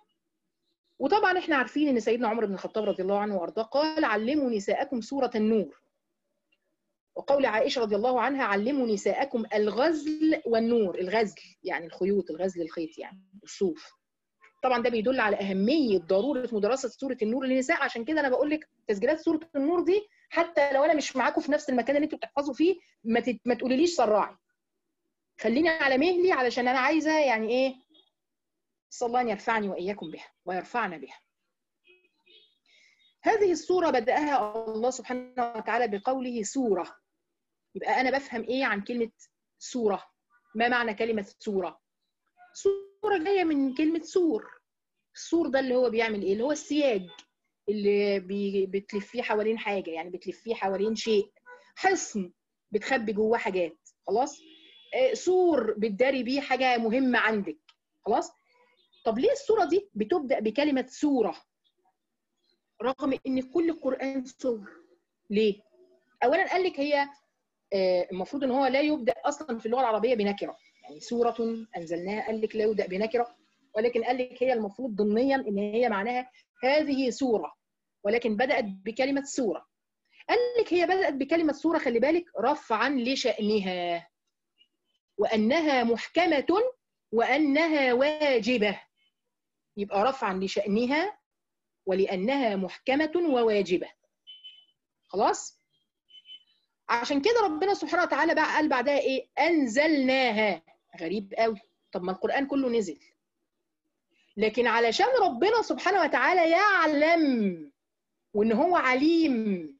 وطبعا احنا عارفين ان سيدنا عمر بن الخطاب رضي الله عنه وارضاه قال علموا نساءكم سوره النور وقول عائشه رضي الله عنها علموا نساءكم الغزل والنور الغزل يعني الخيوط الغزل الخيط يعني الصوف طبعا ده بيدل على اهميه ضروره مدرسه سوره النور للنساء عشان كده انا بقول لك تسجيلات سوره النور دي حتى لو انا مش معاكم في نفس المكان اللي انتوا بتحفظوا فيه ما, تت... ما تقوليليش سرعي خليني على مهلي علشان انا عايزه يعني ايه صلى الله أن يرفعني وإياكم بها ويرفعنا بها هذه السورة بدأها الله سبحانه وتعالى بقوله سورة يبقى أنا بفهم إيه عن كلمة سورة ما معنى كلمة سورة سورة جاية من كلمة سور السور ده اللي هو بيعمل إيه اللي هو السياج اللي بي بتلفيه حوالين حاجة يعني بتلفيه حوالين شيء حصن بتخبي جواه حاجات خلاص سور بتداري بيه حاجة مهمة عندك خلاص طب ليه السورة دي بتبدأ بكلمة سورة رغم ان كل القران سور ليه اولا قال لك هي آه، المفروض ان هو لا يبدا اصلا في اللغه العربيه بنكره يعني سوره انزلناها قال لك لا يبدا بنكره ولكن قال لك هي المفروض ضمنيا ان هي معناها هذه سوره ولكن بدات بكلمه سوره قال لك هي بدات بكلمه سوره خلي بالك رفعا لشانها وانها محكمه وانها واجبه يبقى رفعا لشانها ولانها محكمه وواجبه خلاص عشان كده ربنا سبحانه وتعالى بقى قال بعدها ايه انزلناها غريب قوي طب ما القران كله نزل لكن علشان ربنا سبحانه وتعالى يعلم وان هو عليم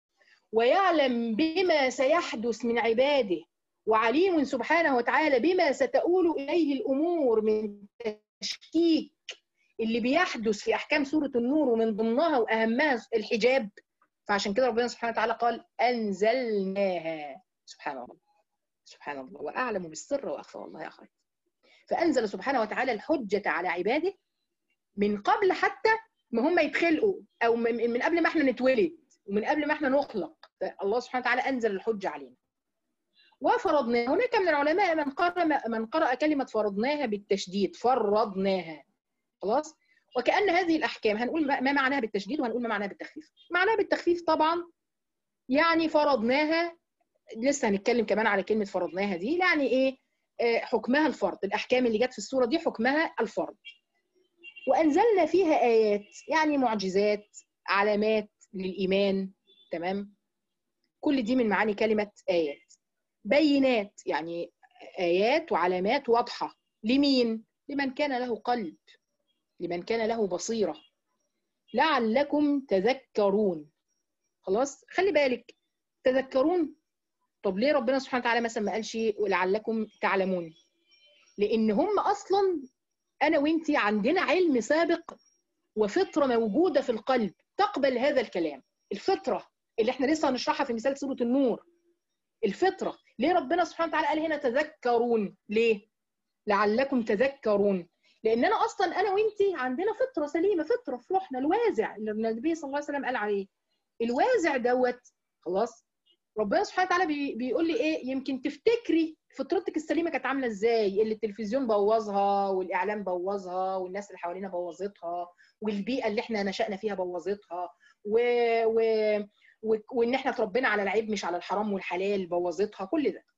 ويعلم بما سيحدث من عباده وعليم سبحانه وتعالى بما ستؤول اليه الامور من تشكيك اللي بيحدث في احكام سوره النور ومن ضمنها واهمها الحجاب فعشان كده ربنا سبحانه وتعالى قال انزلناها سبحان الله سبحان الله واعلم بالسر واخفى والله يا اخي فانزل سبحانه وتعالى الحجه على عباده من قبل حتى ما هم يتخلقوا او من من قبل ما احنا نتولد ومن قبل ما احنا نخلق الله سبحانه وتعالى انزل الحجه علينا وفرضنا هناك من العلماء من قرأ من قرأ كلمة فرضناها بالتشديد فرضناها خلاص وكأن هذه الأحكام هنقول ما معناها بالتشديد وهنقول ما معناها بالتخفيف معناها بالتخفيف طبعا يعني فرضناها لسه هنتكلم كمان على كلمة فرضناها دي يعني إيه آه، حكمها الفرض الأحكام اللي جت في السورة دي حكمها الفرض وأنزلنا فيها آيات يعني معجزات علامات للإيمان تمام كل دي من معاني كلمة آيات بينات يعني آيات وعلامات واضحة لمين؟ لمن كان له قلب لمن كان له بصيرة لعلكم تذكرون خلاص خلي بالك تذكرون طب ليه ربنا سبحانه وتعالى مثلا ما قالش لعلكم تعلمون لان هم اصلا انا وانتي عندنا علم سابق وفطره موجوده في القلب تقبل هذا الكلام الفطره اللي احنا لسه هنشرحها في مثال سوره النور الفطره ليه ربنا سبحانه وتعالى قال هنا تذكرون ليه لعلكم تذكرون لان انا اصلا انا وانتي عندنا فطره سليمه فطره في روحنا الوازع اللي النبي صلى الله عليه وسلم قال عليه الوازع دوت خلاص ربنا سبحانه وتعالى بي بيقول لي ايه يمكن تفتكري فطرتك السليمه كانت عامله ازاي اللي التلفزيون بوظها والاعلام بوظها والناس اللي حوالينا بوظتها والبيئه اللي احنا نشأنا فيها بوظتها و... و... و... وان احنا اتربينا على العيب مش على الحرام والحلال بوظتها كل ده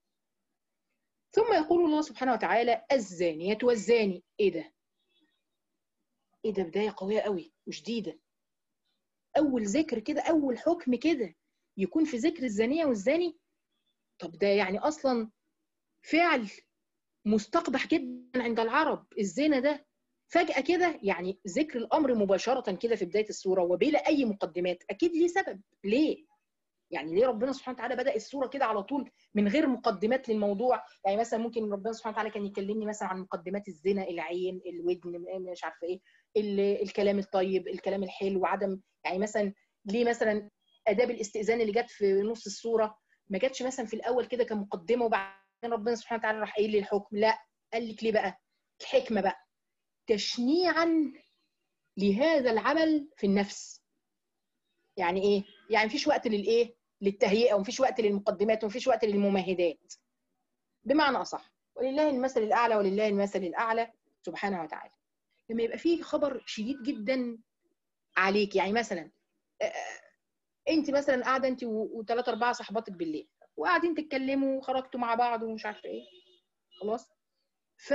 ثم يقول الله سبحانه وتعالى الزانية والزاني ايه ده ايه ده بداية قوية قوي وشديدة اول ذكر كده اول حكم كده يكون في ذكر الزانية والزاني طب ده يعني اصلا فعل مستقبح جدا عند العرب الزنا ده فجأة كده يعني ذكر الأمر مباشرة كده في بداية السورة وبلا أي مقدمات أكيد ليه سبب ليه؟ يعني ليه ربنا سبحانه وتعالى بدأ السورة كده على طول من غير مقدمات للموضوع يعني مثلا ممكن ربنا سبحانه وتعالى كان يكلمني مثلا عن مقدمات الزنا العين الودن مش عارفة إيه الكلام الطيب الكلام الحلو وعدم يعني مثلا ليه مثلا آداب الاستئذان اللي جت في نص السورة ما جاتش مثلا في الأول كده كمقدمة وبعدين ربنا سبحانه وتعالى راح قايل لي الحكم لا قال لك ليه بقى الحكمة بقى تشنيعا لهذا العمل في النفس يعني ايه يعني مفيش وقت للايه للتهيئه ومفيش وقت للمقدمات ومفيش وقت للممهدات بمعنى اصح ولله المثل الاعلى ولله المثل الاعلى سبحانه وتعالى لما يبقى فيه خبر شديد جدا عليك يعني مثلا انت مثلا قاعده انت وثلاثه اربعه صحباتك بالليل وقاعدين تتكلموا وخرجتوا مع بعض ومش عارفه ايه خلاص ف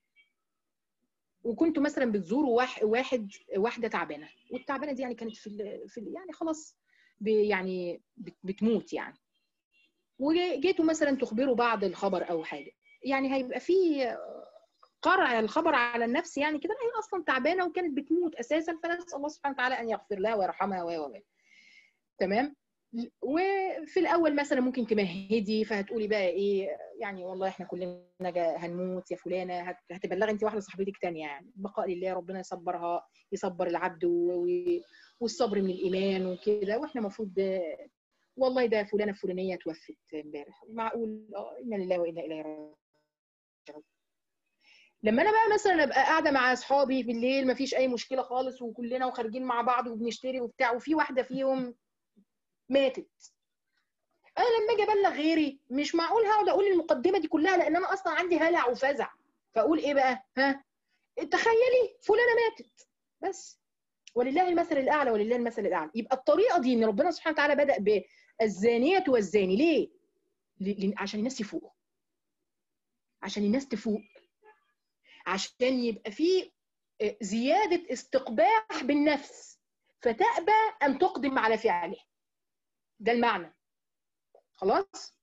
وكنتوا مثلا بتزوروا واحد, واحد واحده تعبانه والتعبانه دي يعني كانت في ال في ال يعني خلاص يعني بتموت يعني وجيتوا مثلا تخبروا بعض الخبر او حاجه يعني هيبقى في قرع الخبر على النفس يعني كده هي اصلا تعبانه وكانت بتموت اساسا فنسال الله سبحانه وتعالى ان يغفر لها ويرحمها و و تمام وفي الاول مثلا ممكن تمهدي فهتقولي بقى ايه يعني والله احنا كلنا هنموت يا فلانه هتبلغي انت واحده صاحبتك تانية يعني بقاء لله ربنا يصبرها يصبر العبد والصبر من الايمان وكده واحنا المفروض والله ده فلانه فلانيه توفت امبارح معقول اه انا لله وانا اليه راجعون لما انا بقى مثلا ابقى قاعده مع اصحابي بالليل مفيش اي مشكله خالص وكلنا وخارجين مع بعض وبنشتري وبتاع وفي واحده فيهم ماتت انا لما اجي ابلغ غيري مش معقول هقعد اقول المقدمه دي كلها لان انا اصلا عندي هلع وفزع فاقول ايه بقى ها تخيلي فلانه ماتت بس ولله المثل الاعلى ولله المثل الاعلى يبقى الطريقه دي ان ربنا سبحانه وتعالى بدا بالزانيه والزاني ليه ل- ل- عشان الناس يفوقوا عشان الناس تفوق عشان يبقى في زياده استقباح بالنفس فتأبى ان تقدم على فعله ده المعنى خلاص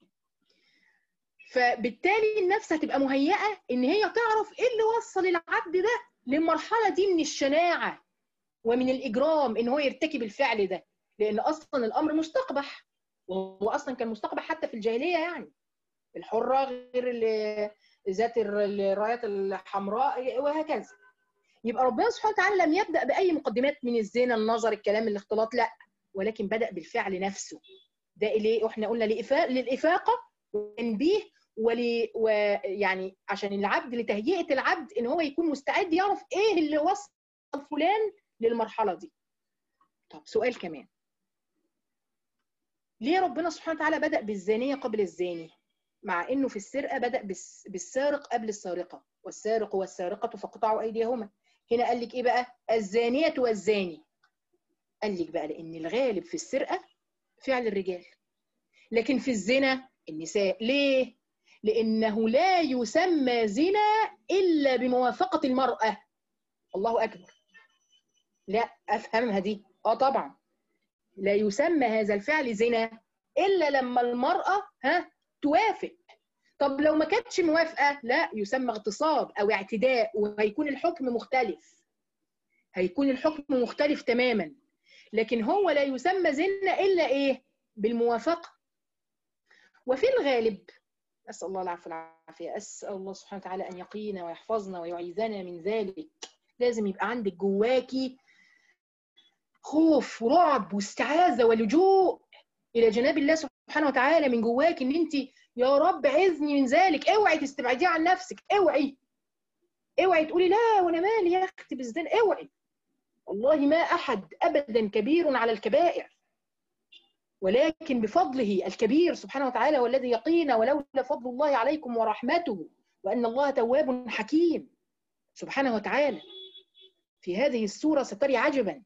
فبالتالي النفس هتبقى مهيئه ان هي تعرف ايه اللي وصل العبد ده للمرحله دي من الشناعه ومن الاجرام ان هو يرتكب الفعل ده لان اصلا الامر مستقبح وهو اصلا كان مستقبح حتى في الجاهليه يعني الحره غير ال- ذات الرايات الحمراء وهكذا يبقى ربنا سبحانه وتعالى لم يبدا باي مقدمات من الزنا النظر الكلام الاختلاط لا ولكن بدا بالفعل نفسه ده ليه احنا قلنا لإفاق للافاقه والتنبيه ول ويعني عشان العبد لتهيئه العبد ان هو يكون مستعد يعرف ايه اللي وصل فلان للمرحله دي طب سؤال كمان ليه ربنا سبحانه وتعالى بدا بالزانيه قبل الزاني مع انه في السرقه بدا بالس- بالسارق قبل السارقه والسارق والسارقه فاقطعوا ايديهما هنا قال لك ايه بقى الزانيه والزاني قال لك بقى لان الغالب في السرقه فعل الرجال لكن في الزنا النساء ليه لانه لا يسمى زنا الا بموافقه المراه الله اكبر لا افهمها دي اه طبعا لا يسمى هذا الفعل زنا الا لما المراه ها توافق طب لو ما كانتش موافقه لا يسمى اغتصاب او اعتداء وهيكون الحكم مختلف هيكون الحكم مختلف تماما لكن هو لا يسمى زنا الا ايه بالموافقه وفي الغالب اسال الله العفو والعافيه اسال الله سبحانه وتعالى ان يقينا ويحفظنا ويعيذنا من ذلك لازم يبقى عندك جواكي خوف ورعب واستعاذه ولجوء الى جناب الله سبحانه وتعالى من جواك ان انت يا رب عزني من ذلك اوعي تستبعديه عن نفسك اوعي اوعي تقولي لا وانا مالي يا اختي بالزنا اوعي والله ما احد ابدا كبير على الكبائر ولكن بفضله الكبير سبحانه وتعالى والذي يقينا ولولا فضل الله عليكم ورحمته وان الله تواب حكيم سبحانه وتعالى في هذه السوره ستري عجبا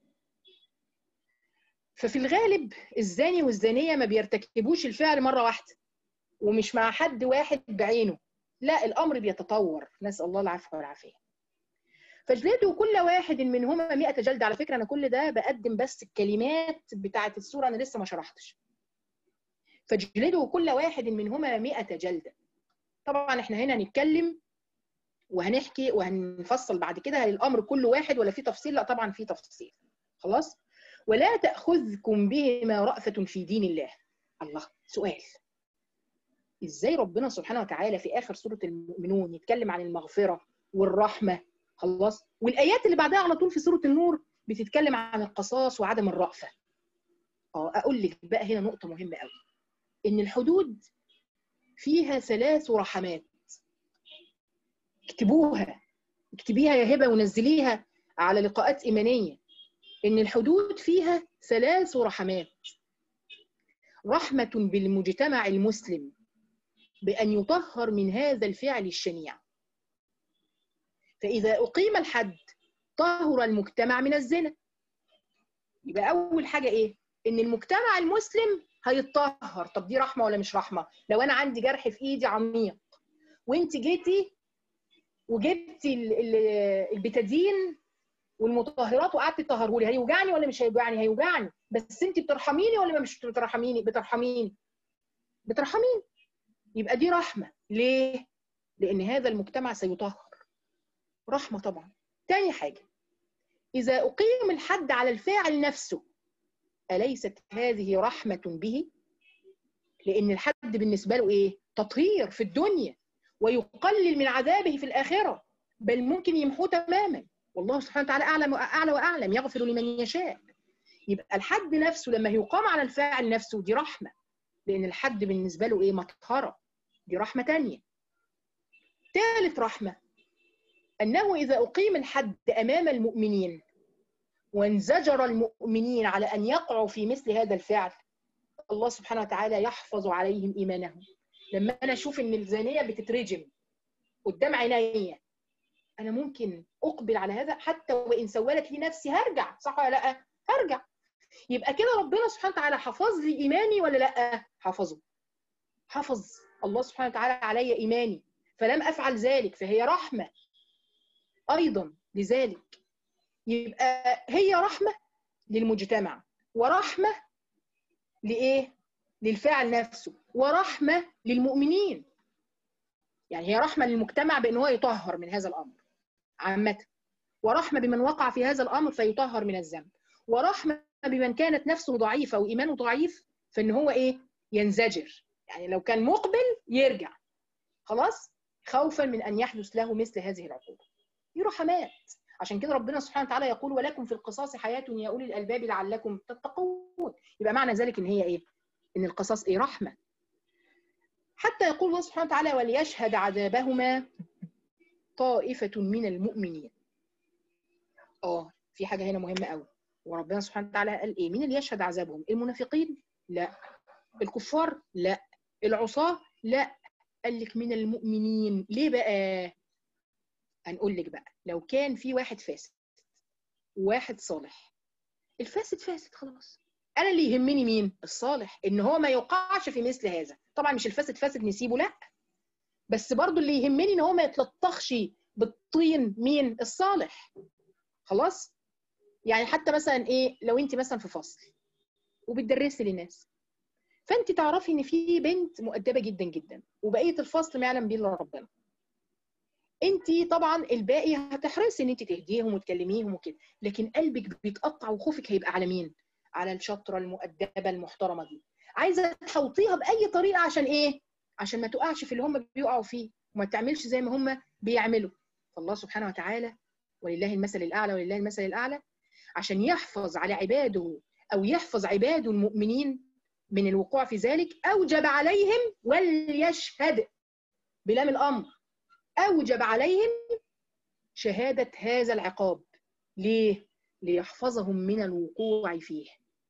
ففي الغالب الزاني والزانيه ما بيرتكبوش الفعل مره واحده ومش مع حد واحد بعينه لا الامر بيتطور نسال الله العفو والعافيه فاجلدوا كل واحد منهما 100 جلد على فكره انا كل ده بقدم بس الكلمات بتاعه السوره انا لسه ما شرحتش فاجلدوا كل واحد منهما 100 جلده طبعا احنا هنا هنتكلم وهنحكي وهنفصل بعد كده هل الامر كل واحد ولا في تفصيل لا طبعا في تفصيل خلاص ولا تاخذكم بهما رأفة في دين الله الله سؤال ازاي ربنا سبحانه وتعالى في اخر سوره المؤمنون يتكلم عن المغفره والرحمه خلاص والايات اللي بعدها على طول في سوره النور بتتكلم عن القصاص وعدم الرأفه اه اقول لك بقى هنا نقطه مهمه قوي ان الحدود فيها ثلاث رحمات اكتبوها اكتبيها يا هبه ونزليها على لقاءات ايمانيه ان الحدود فيها ثلاث رحمات رحمه بالمجتمع المسلم بان يطهر من هذا الفعل الشنيع فاذا اقيم الحد طهر المجتمع من الزنا يبقى اول حاجه ايه ان المجتمع المسلم هيتطهر طب دي رحمه ولا مش رحمه لو انا عندي جرح في ايدي عميق وانت جيتي وجبتي ال- ال- البتادين والمطهرات وقعدت تطهره لي هيوجعني ولا مش هيوجعني هيوجعني بس انت بترحميني ولا مش بترحميني بترحميني بترحميني يبقى دي رحمه ليه لان هذا المجتمع سيطهر رحمه طبعا تاني حاجه اذا اقيم الحد على الفاعل نفسه اليست هذه رحمه به لان الحد بالنسبه له ايه تطهير في الدنيا ويقلل من عذابه في الاخره بل ممكن يمحوه تماما والله سبحانه وتعالى اعلم واعلى واعلم يغفر لمن يشاء يبقى الحد نفسه لما يقام على الفاعل نفسه دي رحمه لان الحد بالنسبه له ايه مطهره دي رحمه تانية ثالث رحمه أنه إذا أقيم الحد أمام المؤمنين وانزجر المؤمنين على أن يقعوا في مثل هذا الفعل الله سبحانه وتعالى يحفظ عليهم إيمانهم لما أنا أشوف إن الزانية بتترجم قدام عينيا أنا ممكن أقبل على هذا حتى وإن سولت لي نفسي هرجع صح ولا لأ؟ هرجع يبقى كده ربنا سبحانه وتعالى حفظ لي إيماني ولا لأ؟ حفظه حفظ الله سبحانه وتعالى علي إيماني فلم أفعل ذلك فهي رحمة أيضا لذلك يبقى هي رحمة للمجتمع ورحمة لإيه؟ للفاعل نفسه ورحمة للمؤمنين يعني هي رحمة للمجتمع بأن هو يطهر من هذا الأمر عامة ورحمة بمن وقع في هذا الأمر فيطهر من الذنب ورحمة بمن كانت نفسه ضعيفة وإيمانه ضعيف فإن هو إيه؟ ينزجر يعني لو كان مقبل يرجع خلاص خوفا من أن يحدث له مثل هذه العقوبة دي رحمات عشان كده ربنا سبحانه وتعالى يقول ولكم في القصاص حياة يا أولي الألباب لعلكم تتقون يبقى معنى ذلك إن هي إيه؟ إن القصاص إيه؟ رحمة حتى يقول الله سبحانه وتعالى وليشهد عذابهما طائفة من المؤمنين اه في حاجة هنا مهمة قوي وربنا سبحانه وتعالى قال ايه مين اللي يشهد عذابهم المنافقين لا الكفار لا العصاة لا قال لك من المؤمنين ليه بقى هنقول لك بقى لو كان في واحد فاسد وواحد صالح الفاسد فاسد خلاص انا اللي يهمني مين الصالح ان هو ما يوقعش في مثل هذا طبعا مش الفاسد فاسد نسيبه لا بس برضو اللي يهمني ان هو ما يتلطخش بالطين مين الصالح خلاص يعني حتى مثلا ايه لو انت مثلا في فصل وبتدرسي للناس فانت تعرفي ان في بنت مؤدبه جدا جدا وبقيه الفصل ما يعلم بيه الا ربنا انت طبعا الباقي هتحرصي ان انت تهديهم وتكلميهم وكده لكن قلبك بيتقطع وخوفك هيبقى على مين على الشاطره المؤدبه المحترمه دي عايزه تحوطيها باي طريقه عشان ايه عشان ما تقعش في اللي هم بيقعوا فيه وما تعملش زي ما هم بيعملوا فالله سبحانه وتعالى ولله المثل الاعلى ولله المثل الاعلى عشان يحفظ على عباده او يحفظ عباده المؤمنين من الوقوع في ذلك اوجب عليهم وليشهد بلام الامر اوجب عليهم شهاده هذا العقاب ليه ليحفظهم من الوقوع فيه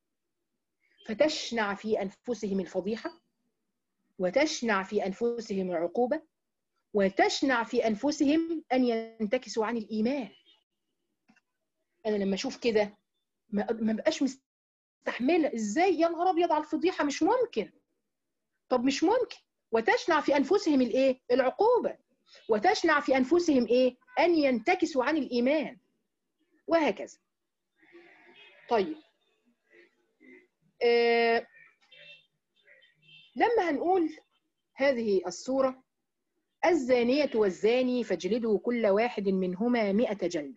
فتشنع في انفسهم الفضيحه وتشنع في انفسهم العقوبه وتشنع في انفسهم ان ينتكسوا عن الايمان انا لما اشوف كده ما بقاش مستحمله ازاي يا نهار ابيض على الفضيحه مش ممكن طب مش ممكن وتشنع في انفسهم الايه العقوبه وتشنع في انفسهم ايه ان ينتكسوا عن الايمان وهكذا طيب آه لما هنقول هذه الصورة الزانية والزاني فاجلدوا كل واحد منهما مئة جلدة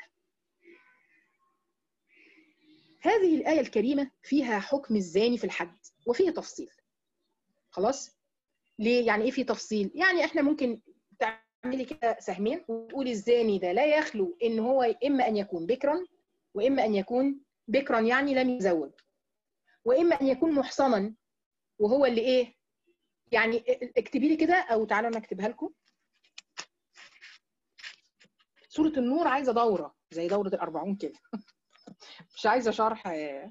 هذه الآية الكريمة فيها حكم الزاني في الحد وفيه تفصيل خلاص ليه يعني ايه في تفصيل يعني احنا ممكن تعملي كده سهمين وتقولي الزاني ده لا يخلو ان هو اما ان يكون بكرا واما ان يكون بكرا يعني لم يتزوج واما ان يكون محصنا وهو اللي ايه يعني اكتبي لي كده او تعالوا انا اكتبها لكم سوره النور عايزه دوره زي دوره الاربعون كده مش عايزه شرح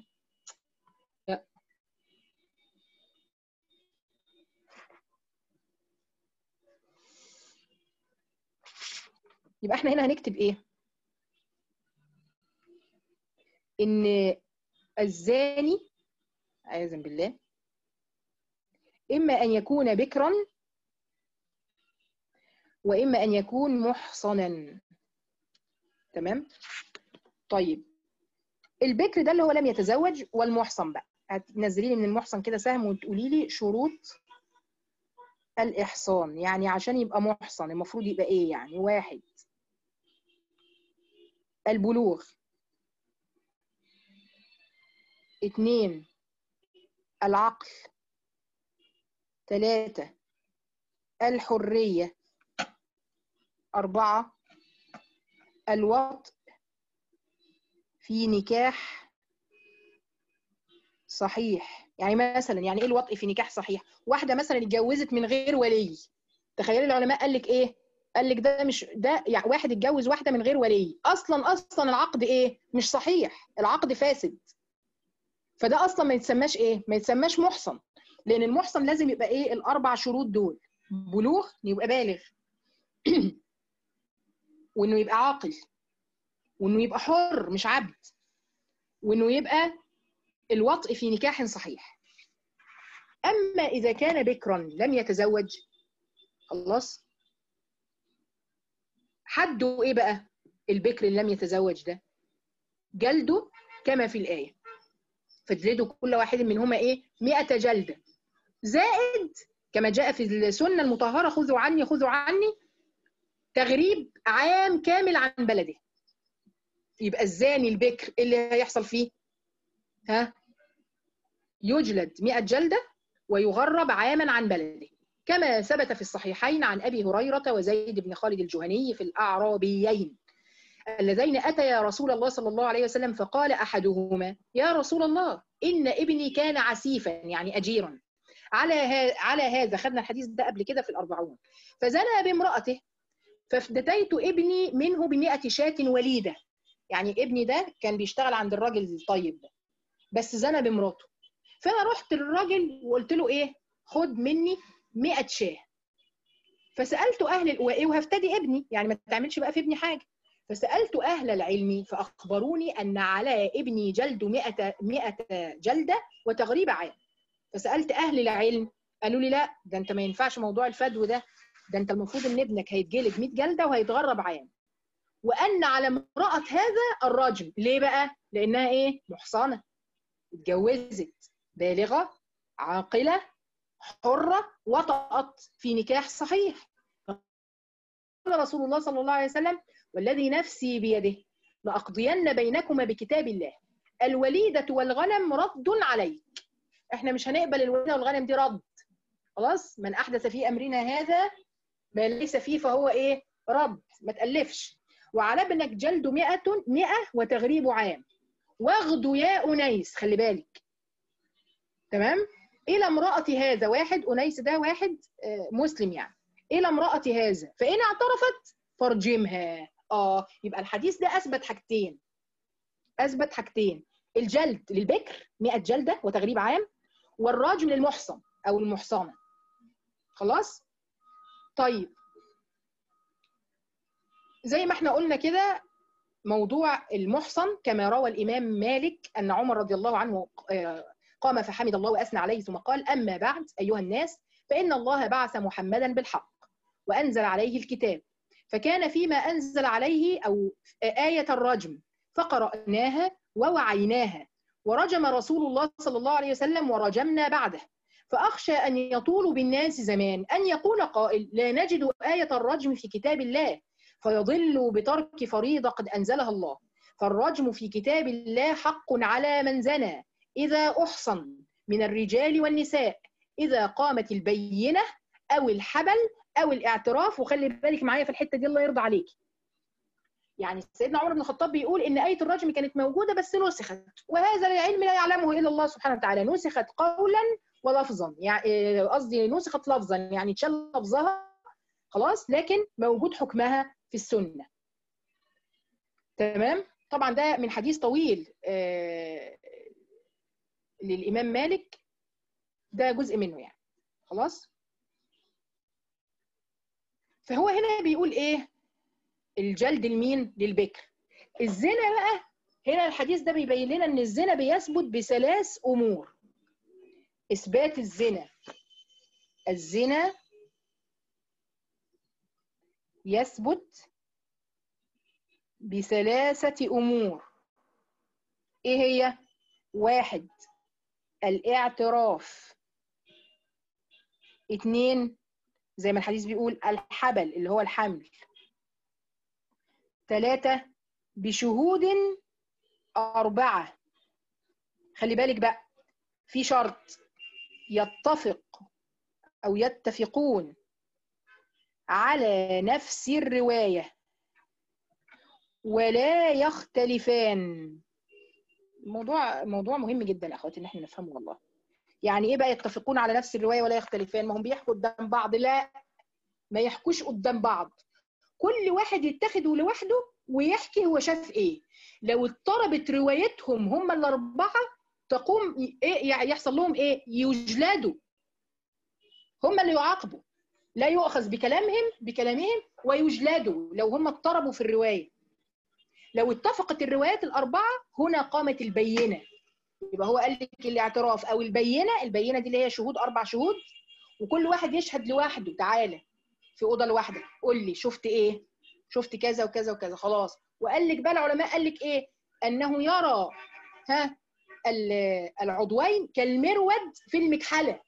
يبقى احنا هنا هنكتب ايه ان الزاني عياذا بالله إما أن يكون بكرا وإما أن يكون محصنا تمام طيب البكر ده اللي هو لم يتزوج والمحصن بقى هتنزلي لي من المحصن كده سهم وتقولي لي شروط الإحصان يعني عشان يبقى محصن المفروض يبقى إيه يعني واحد البلوغ اتنين العقل ثلاثة الحرية أربعة الوطء في نكاح صحيح يعني مثلا يعني ايه الوطء في نكاح صحيح واحدة مثلا اتجوزت من غير ولي تخيلي العلماء قال لك ايه قال لك ده مش ده يعني واحد اتجوز واحده من غير ولي اصلا اصلا العقد ايه مش صحيح العقد فاسد فده اصلا ما يتسماش ايه ما يتسماش محصن لان المحصن لازم يبقى ايه الاربع شروط دول بلوغ يبقى بالغ وانه يبقى عاقل وانه يبقى حر مش عبد وانه يبقى الوطء في نكاح صحيح اما اذا كان بكرا لم يتزوج خلاص حده ايه بقى البكر اللي لم يتزوج ده جلده كما في الايه فاجلدوا كل واحد منهما ايه 100 جلده زائد كما جاء في السنه المطهره خذوا عني خذوا عني تغريب عام كامل عن بلده يبقى الزاني البكر اللي هيحصل فيه ها يجلد 100 جلده ويغرب عاما عن بلده كما ثبت في الصحيحين عن ابي هريره وزيد بن خالد الجهني في الاعرابيين اللذين اتيا رسول الله صلى الله عليه وسلم فقال احدهما يا رسول الله ان ابني كان عسيفا يعني اجيرا على على هذا خدنا الحديث ده قبل كده في الأربعون فزنى بامرأته فافدتيت ابني منه بمئة شاة وليدة يعني ابني ده كان بيشتغل عند الراجل الطيب ده بس زنى بمراته فأنا رحت للراجل وقلت له إيه خد مني 100 شاه فسألت أهل وإيه وهفتدي ابني يعني ما تعملش بقى في ابني حاجة فسألت أهل العلم فأخبروني أن على ابني جلد 100 100 جلدة وتغريب عام فسالت اهل العلم قالوا لي لا ده انت ما ينفعش موضوع الفدو ده ده انت المفروض ان ابنك هيتجلد 100 جلده وهيتغرب عام وان على امراه هذا الرجم ليه بقى لانها ايه محصنه اتجوزت بالغه عاقله حره وطأت في نكاح صحيح قال رسول الله صلى الله عليه وسلم والذي نفسي بيده لأقضين بينكما بكتاب الله الوليدة والغنم رد عليك احنا مش هنقبل الوليده والغنم دي رد خلاص من احدث في امرنا هذا ما ليس فيه فهو ايه رد ما تالفش وعلى ابنك جلد 100 100 وتغريب عام واغدو يا انيس خلي بالك تمام الى امراه هذا واحد انيس ده واحد مسلم يعني الى امراه هذا فان اعترفت فارجمها اه يبقى الحديث ده اثبت حاجتين اثبت حاجتين الجلد للبكر 100 جلده وتغريب عام والراجم للمحصن او المحصنه خلاص طيب زي ما احنا قلنا كده موضوع المحصن كما روى الامام مالك ان عمر رضي الله عنه قام فحمد الله واثنى عليه ثم قال اما بعد ايها الناس فان الله بعث محمدا بالحق وانزل عليه الكتاب فكان فيما انزل عليه او ايه الرجم فقراناها ووعيناها ورجم رسول الله صلى الله عليه وسلم ورجمنا بعده فأخشى أن يطول بالناس زمان أن يقول قائل لا نجد آية الرجم في كتاب الله فيضل بترك فريضة قد أنزلها الله فالرجم في كتاب الله حق على من زنى إذا أحصن من الرجال والنساء إذا قامت البينة أو الحبل أو الاعتراف وخلي بالك معايا في الحتة دي الله يرضى عليك يعني سيدنا عمر بن الخطاب بيقول ان ايه الرجم كانت موجوده بس نسخت وهذا العلم لا يعلمه الا الله سبحانه وتعالى نسخت قولا ولفظا يعني قصدي نسخت لفظا يعني اتشال لفظها خلاص لكن موجود حكمها في السنه تمام طبعا ده من حديث طويل آه للامام مالك ده جزء منه يعني خلاص فهو هنا بيقول ايه الجلد لمين للبكر الزنا بقى هنا الحديث ده بيبين لنا ان الزنا بيثبت بثلاث امور اثبات الزنا الزنا يثبت بثلاثه امور ايه هي واحد الاعتراف اتنين زي ما الحديث بيقول الحبل اللي هو الحمل ثلاثة بشهود أربعة خلي بالك بقى في شرط يتفق أو يتفقون على نفس الرواية ولا يختلفان موضوع موضوع مهم جدا اخواتي ان احنا نفهمه والله يعني ايه بقى يتفقون على نفس الروايه ولا يختلفان ما هم بيحكوا قدام بعض لا ما يحكوش قدام بعض كل واحد يتخذوا لوحده ويحكي هو شاف ايه لو اضطربت روايتهم هم الاربعه تقوم ايه يحصل لهم ايه يجلدوا هم اللي يعاقبوا لا يؤخذ بكلامهم بكلامهم ويجلدوا لو هم اضطربوا في الروايه لو اتفقت الروايات الاربعه هنا قامت البينه يبقى هو قال لك الاعتراف او البينه البينه دي اللي هي شهود اربع شهود وكل واحد يشهد لوحده تعالى في اوضه لوحدك قول لي شفت ايه شفت كذا وكذا وكذا خلاص وقال لك بقى العلماء قال لك ايه انه يرى ها العضوين كالمرود في المكحله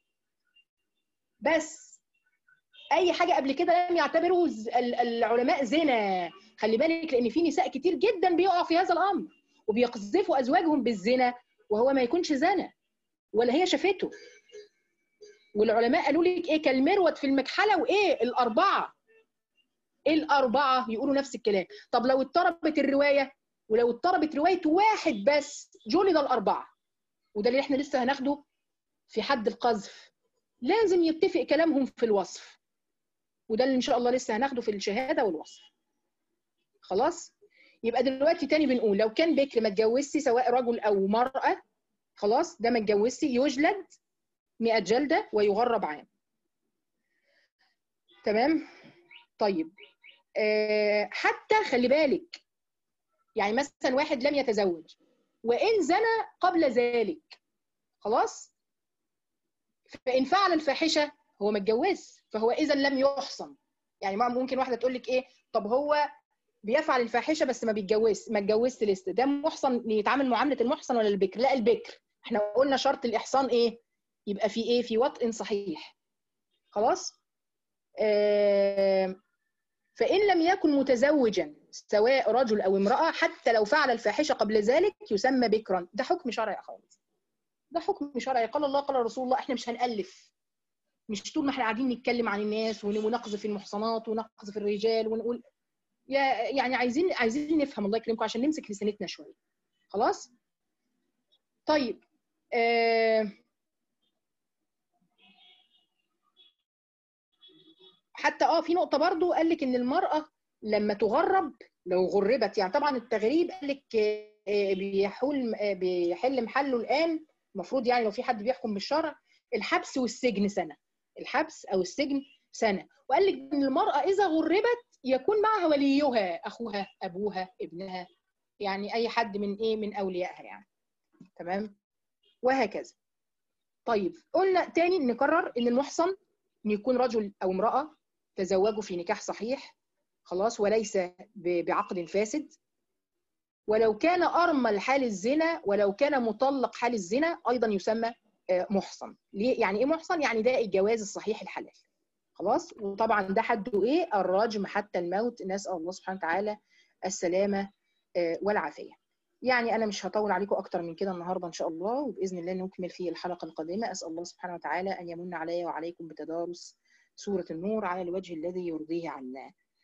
بس اي حاجه قبل كده لم يعتبره العلماء زنا خلي بالك لان في نساء كتير جدا بيقعوا في هذا الامر وبيقذفوا ازواجهم بالزنا وهو ما يكونش زنا ولا هي شافته والعلماء قالوا لك ايه كالمرود في المكحله وايه الاربعه الاربعه يقولوا نفس الكلام طب لو اضطربت الروايه ولو اضطربت روايه واحد بس جلد الاربعه وده اللي احنا لسه هناخده في حد القذف لازم يتفق كلامهم في الوصف وده اللي ان شاء الله لسه هناخده في الشهاده والوصف خلاص يبقى دلوقتي تاني بنقول لو كان بكر ما اتجوزش سواء رجل او مراه خلاص ده ما اتجوزش يجلد 100 جلده ويغرب عام تمام طيب أه حتى خلي بالك يعني مثلا واحد لم يتزوج وان زنى قبل ذلك خلاص فان فعل الفاحشه هو ما اتجوزش فهو اذا لم يحصن يعني ممكن واحده تقول لك ايه طب هو بيفعل الفاحشه بس ما بيتجوزش ما اتجوزش لسه ده محصن يتعامل معامله المحصن ولا البكر لا البكر احنا قلنا شرط الاحصان ايه يبقى في ايه في وطء صحيح خلاص آه فان لم يكن متزوجا سواء رجل او امراه حتى لو فعل الفاحشه قبل ذلك يسمى بكرا ده حكم شرعي خالص ده حكم شرعي قال الله قال رسول الله احنا مش هنالف مش طول ما احنا قاعدين نتكلم عن الناس ونقذف المحصنات ونقذف الرجال ونقول يا يعني عايزين عايزين نفهم الله يكرمكم عشان نمسك لسانتنا شويه خلاص طيب آه حتى اه في نقطه برضو قال لك ان المراه لما تغرب لو غربت يعني طبعا التغريب قال لك بيحول بيحل محله الان المفروض يعني لو في حد بيحكم بالشرع الحبس والسجن سنه الحبس او السجن سنه وقال لك ان المراه اذا غربت يكون معها وليها اخوها ابوها ابنها يعني اي حد من ايه من اوليائها يعني تمام وهكذا طيب قلنا تاني نكرر ان المحصن ان يكون رجل او امراه تزوجوا في نكاح صحيح خلاص وليس بعقد فاسد ولو كان ارمل حال الزنا ولو كان مطلق حال الزنا ايضا يسمى محصن ليه يعني ايه محصن يعني ده الجواز الصحيح الحلال خلاص وطبعا ده حده ايه الرجم حتى الموت نسال الله سبحانه وتعالى السلامه والعافيه يعني انا مش هطول عليكم اكتر من كده النهارده ان شاء الله وباذن الله نكمل في الحلقه القادمه اسال الله سبحانه وتعالى ان يمن علي وعليكم بتدارس سوره النور على الوجه الذي يرضيه عنا